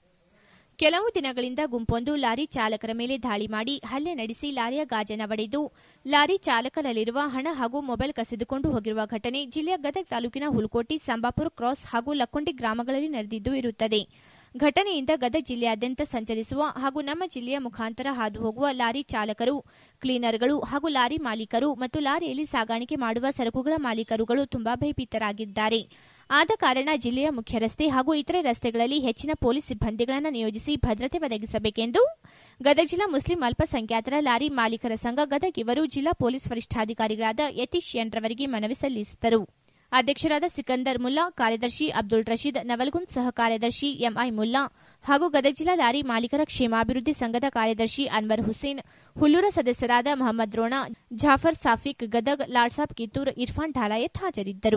ಕೆಲವು ದಿನಗಳಿಂದ ಗುಂಪೊಂದು ಲಾರಿ ಚಾಲಕರ ಮೇಲೆ ದಾಳಿ ಮಾಡಿ ಹಲ್ಲೆ ನಡೆಸಿ ಲಾರಿಯ ಗಾಜನ ಒಡೆದು ಲಾರಿ ಚಾಲಕನಲ್ಲಿರುವ ಹಣ ಹಾಗೂ ಮೊಬೈಲ್ ಕಸಿದುಕೊಂಡು ಹೋಗಿರುವ ಘಟನೆ ಜಿಲ್ಲೆಯ ಗದಗ ತಾಲೂಕಿನ ಹುಲಕೋಟಿ ಸಂಬಾಪುರ ಕ್ರಾಸ್ ಹಾಗೂ ಲಕ್ಕೊಂಡಿ ಗ್ರಾಮಗಳಲ್ಲಿ ನಡೆದಿದ್ದು ಇರುತ್ತದೆ ಘಟನೆಯಿಂದ ಗದಗ ಜಿಲ್ಲೆಯಾದ್ಯಂತ ಸಂಚರಿಸುವ ಹಾಗೂ ನಮ್ಮ ಜಿಲ್ಲೆಯ ಮುಖಾಂತರ ಹಾದು ಹೋಗುವ ಲಾರಿ ಚಾಲಕರು ಕ್ಲೀನರ್ಗಳು ಹಾಗೂ ಲಾರಿ ಮಾಲೀಕರು ಮತ್ತು ಲಾರಿಯಲ್ಲಿ ಸಾಗಾಣಿಕೆ ಮಾಡುವ ಸರಕುಗಳ ಮಾಲೀಕರುಗಳು ತುಂಬಾ ಭಯಭೀತರಾಗಿದ್ದಾರೆ ಆದ ಕಾರಣ ಜಿಲ್ಲೆಯ ಮುಖ್ಯ ರಸ್ತೆ ಹಾಗೂ ಇತರೆ ರಸ್ತೆಗಳಲ್ಲಿ ಹೆಚ್ಚಿನ ಪೊಲೀಸ್ ಸಿಬ್ಬಂದಿಗಳನ್ನು ನಿಯೋಜಿಸಿ ಭದ್ರತೆ ಒದಗಿಸಬೇಕೆಂದು ಗದಗ ಜಿಲ್ಲಾ ಮುಸ್ಲಿಂ ಅಲ್ಪಸಂಖ್ಯಾತರ ಲಾರಿ ಮಾಲೀಕರ ಸಂಘ ಗದಗ ಇವರು ಜಿಲ್ಲಾ ಪೊಲೀಸ್ ವರಿಷ್ಠಾಧಿಕಾರಿಗಳಾದ ಯತೀಶ್ ಎನ್ ರವರಿಗೆ ಮನವಿ ಸಲ್ಲಿಸಿದರು ಅಧ್ಯಕ್ಷರಾದ ಸಿಕಂದರ್ ಮುಲ್ಲಾ ಕಾರ್ಯದರ್ಶಿ ಅಬ್ದುಲ್ ರಶೀದ್ ನವಲ್ಗುಂದ್ ಸಹ ಕಾರ್ಯದರ್ಶಿ ಎಂಐ ಮುಲ್ಲಾ ಹಾಗೂ ಗದಗ ಜಿಲ್ಲಾ ಲಾರಿ ಮಾಲೀಕರ ಕ್ಷೇಮಾಭಿವೃದ್ಧಿ ಸಂಘದ ಕಾರ್ಯದರ್ಶಿ ಅನ್ವರ್ ಹುಸೇನ್ ಹುಲ್ಲೂರ ಸದಸ್ಯರಾದ ಮಹಮ್ಮದ್ ರೋಣ ಜಾಫರ್ ಸಾಫಿಕ್ ಗದಗ್ ಲಾಡ್ಸಾಬ್ ಕಿತ್ತೂರ್ ಇರ್ಫಾನ್ ಢಾಲಾಯತ್ ಹಾಜರಿದ್ದರು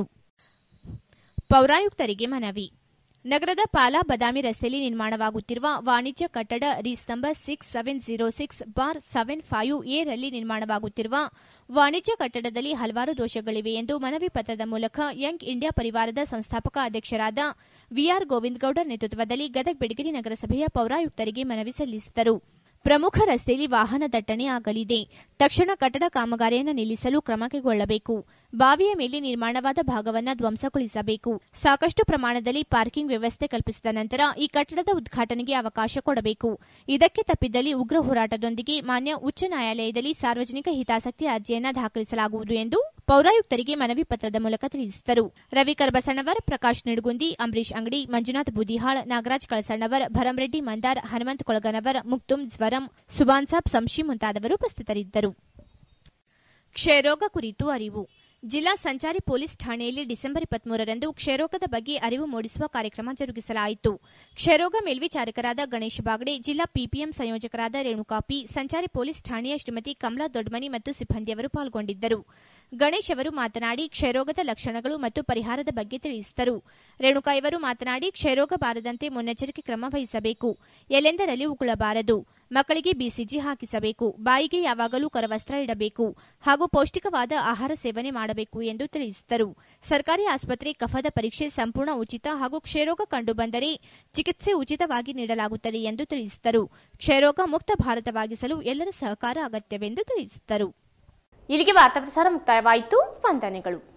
ಪೌರಾಯುಕ್ತರಿಗೆ ಮನವಿ ನಗರದ ಪಾಲಾ ಬದಾಮಿ ರಸ್ತೆಯಲ್ಲಿ ನಿರ್ಮಾಣವಾಗುತ್ತಿರುವ ವಾಣಿಜ್ಯ ಕಟ್ಟಡ ರೀಸ್ number six seven zero six bar seven five A ರಲ್ಲಿ ನಿರ್ಮಾಣವಾಗುತ್ತಿರುವ ವಾಣಿಜ್ಯ ಕಟ್ಟಡದಲ್ಲಿ ಹಲವಾರು ದೋಷಗಳಿವೆ ಎಂದು ಮನವಿ ಪತ್ರದ ಮೂಲಕ ಯಂಗ್ ಇಂಡಿಯಾ ಪರಿವಾರದ ಸಂಸ್ಥಾಪಕ ಅಧ್ಯಕ್ಷರಾದ ವಿಆರ್ ಗೋವಿಂದ್ ಗೌಡರ್ ನೇತೃತ್ವದಲ್ಲಿ ಗದಗ ಬೆಡಗಿರಿ ನಗರಸಭೆಯ ಪೌರಾಯುಕ್ತರಿಗೆ ಮನವಿ ಸಲ್ಲಿಸಿದರು ಪ್ರಮುಖ ರಸ್ತೆಯಲ್ಲಿ ವಾಹನ ದಟ್ಟಣೆ ಆಗಲಿದೆ ತಕ್ಷಣ ಕಟ್ಟಡ ಕಾಮಗಾರಿಯನ್ನು ನಿಲ್ಲಿಸಲು ಕ್ರಮ ಕೈಗೊಳ್ಳಬೇಕು ಬಾವಿಯ ಮೇಲೆ ನಿರ್ಮಾಣವಾದ ಭಾಗವನ್ನು ಧ್ವಂಸಗೊಳಿಸಬೇಕು ಸಾಕಷ್ಟು ಪ್ರಮಾಣದಲ್ಲಿ ಪಾರ್ಕಿಂಗ್ ವ್ಯವಸ್ಥೆ ಕಲ್ಪಿಸಿದ ನಂತರ ಈ ಕಟ್ಟಡದ ಉದ್ಘಾಟನೆಗೆ ಅವಕಾಶ ಕೊಡಬೇಕು ಇದಕ್ಕೆ ತಪ್ಪಿದ್ದಲ್ಲಿ ಉಗ್ರ ಹೋರಾಟದೊಂದಿಗೆ ಮಾನ್ಯ ಉಚ್ಚ ನ್ಯಾಯಾಲಯದಲ್ಲಿ ಸಾರ್ವಜನಿಕ ಹಿತಾಸಕ್ತಿ ಅರ್ಜಿಯನ್ನು ದಾಖಲಿಸಲಾಗುವುದು ಎಂದು ಪೌರಾಯುಕ್ತರಿಗೆ ಮನವಿ ಪತ್ರದ ಮೂಲಕ ತಿಳಿಸಿದರು ರವಿ ಕರ್ಬಸಣ್ಣವರ್ ಪ್ರಕಾಶ್ ನಿಡಗುಂದಿ ಅಂಬರೀಶ್ ಅಂಗಡಿ ಮಂಜುನಾಥ್ ಬುದಿಹಾಳ್ ನಾಗರಾಜ್ ಕಳಸಣ್ಣವರ್ ಭರಂರೆಡ್ಡಿ ಮಂದಾರ್ ಹನುಮಂತ್ ಕೊಳಗನವರ್ ಮುಕ್ತುಂ ಜ್ವರಂ ಸುಬಾನ್ ಸಾಬ್ ಸಂಶಿ ಮುಂತಾದವರು ಉಪಸ್ಥಿತರಿದ್ದರು ಕ್ಷಯರೋಗ ಕುರಿತು ಅರಿವು ಜಿಲ್ಲಾ ಸಂಚಾರಿ ಪೊಲೀಸ್ ಠಾಣೆಯಲ್ಲಿ ಡಿಸೆಂಬರ್ ಇಪ್ಪತ್ಮೂರರಂದು ಕ್ಷಯರೋಗದ ಬಗ್ಗೆ ಅರಿವು ಮೂಡಿಸುವ ಕಾರ್ಯಕ್ರಮ ಜರುಗಿಸಲಾಯಿತು ಕ್ಷಯರೋಗ ಮೇಲ್ವಿಚಾರಕರಾದ ಗಣೇಶ್ ಬಾಗಡೆ ಜಿಲ್ಲಾ ಪಿಪಿಎಂ ಸಂಯೋಜಕರಾದ ರೇಣುಕಾ ಪಿ ಸಂಚಾರಿ ಪೊಲೀಸ್ ಠಾಣೆಯ ಶ್ರೀಮತಿ ಕಮಲಾ ದೊಡ್ಮನಿ ಮತ್ತು ಸಿಬ್ಬಂದಿಯವರು ಪಾಲ್ಗೊಂಡಿದ್ದರು ಗಣೇಶ್ ಅವರು ಮಾತನಾಡಿ ಕ್ಷಯರೋಗದ ಲಕ್ಷಣಗಳು ಮತ್ತು ಪರಿಹಾರದ ಬಗ್ಗೆ ತಿಳಿಸಿದರು ರೇಣುಕಾ ಇವರು ಮಾತನಾಡಿ ಕ್ಷಯರೋಗ ಬಾರದಂತೆ ಮುನ್ನೆಚ್ಚರಿಕೆ ಕ್ರಮ ವಹಿಸಬೇಕು ಎಲ್ಲೆಂದರಲ್ಲಿ ಉಗುಳಬಾರದು ಮಕ್ಕಳಿಗೆ ಬಿಸಿಜಿ ಹಾಕಿಸಬೇಕು ಬಾಯಿಗೆ ಯಾವಾಗಲೂ ಕರವಸ್ತ್ರ ಇಡಬೇಕು ಹಾಗೂ ಪೌಷ್ಟಿಕವಾದ ಆಹಾರ ಸೇವನೆ ಮಾಡಬೇಕು ಎಂದು ತಿಳಿಸಿದರು ಸರ್ಕಾರಿ ಆಸ್ಪತ್ರೆ ಕಫದ ಪರೀಕ್ಷೆ ಸಂಪೂರ್ಣ ಉಚಿತ ಹಾಗೂ ಕ್ಷಯರೋಗ ಕಂಡುಬಂದರೆ ಚಿಕಿತ್ಸೆ ಉಚಿತವಾಗಿ ನೀಡಲಾಗುತ್ತದೆ ಎಂದು ತಿಳಿಸಿದರು ಕ್ಷಯರೋಗ ಮುಕ್ತ ಭಾರತವಾಗಿಸಲು ಎಲ್ಲರ ಸಹಕಾರ ಅಗತ್ಯವೆಂದು ತಿಳಿಸಿದರು ಇಲ್ಲಿಗೆ ವಾರ್ತಾ ಪ್ರಸಾರ ಮುಕ್ತಾಯವಾಯಿತು ವಂದನೆಗಳು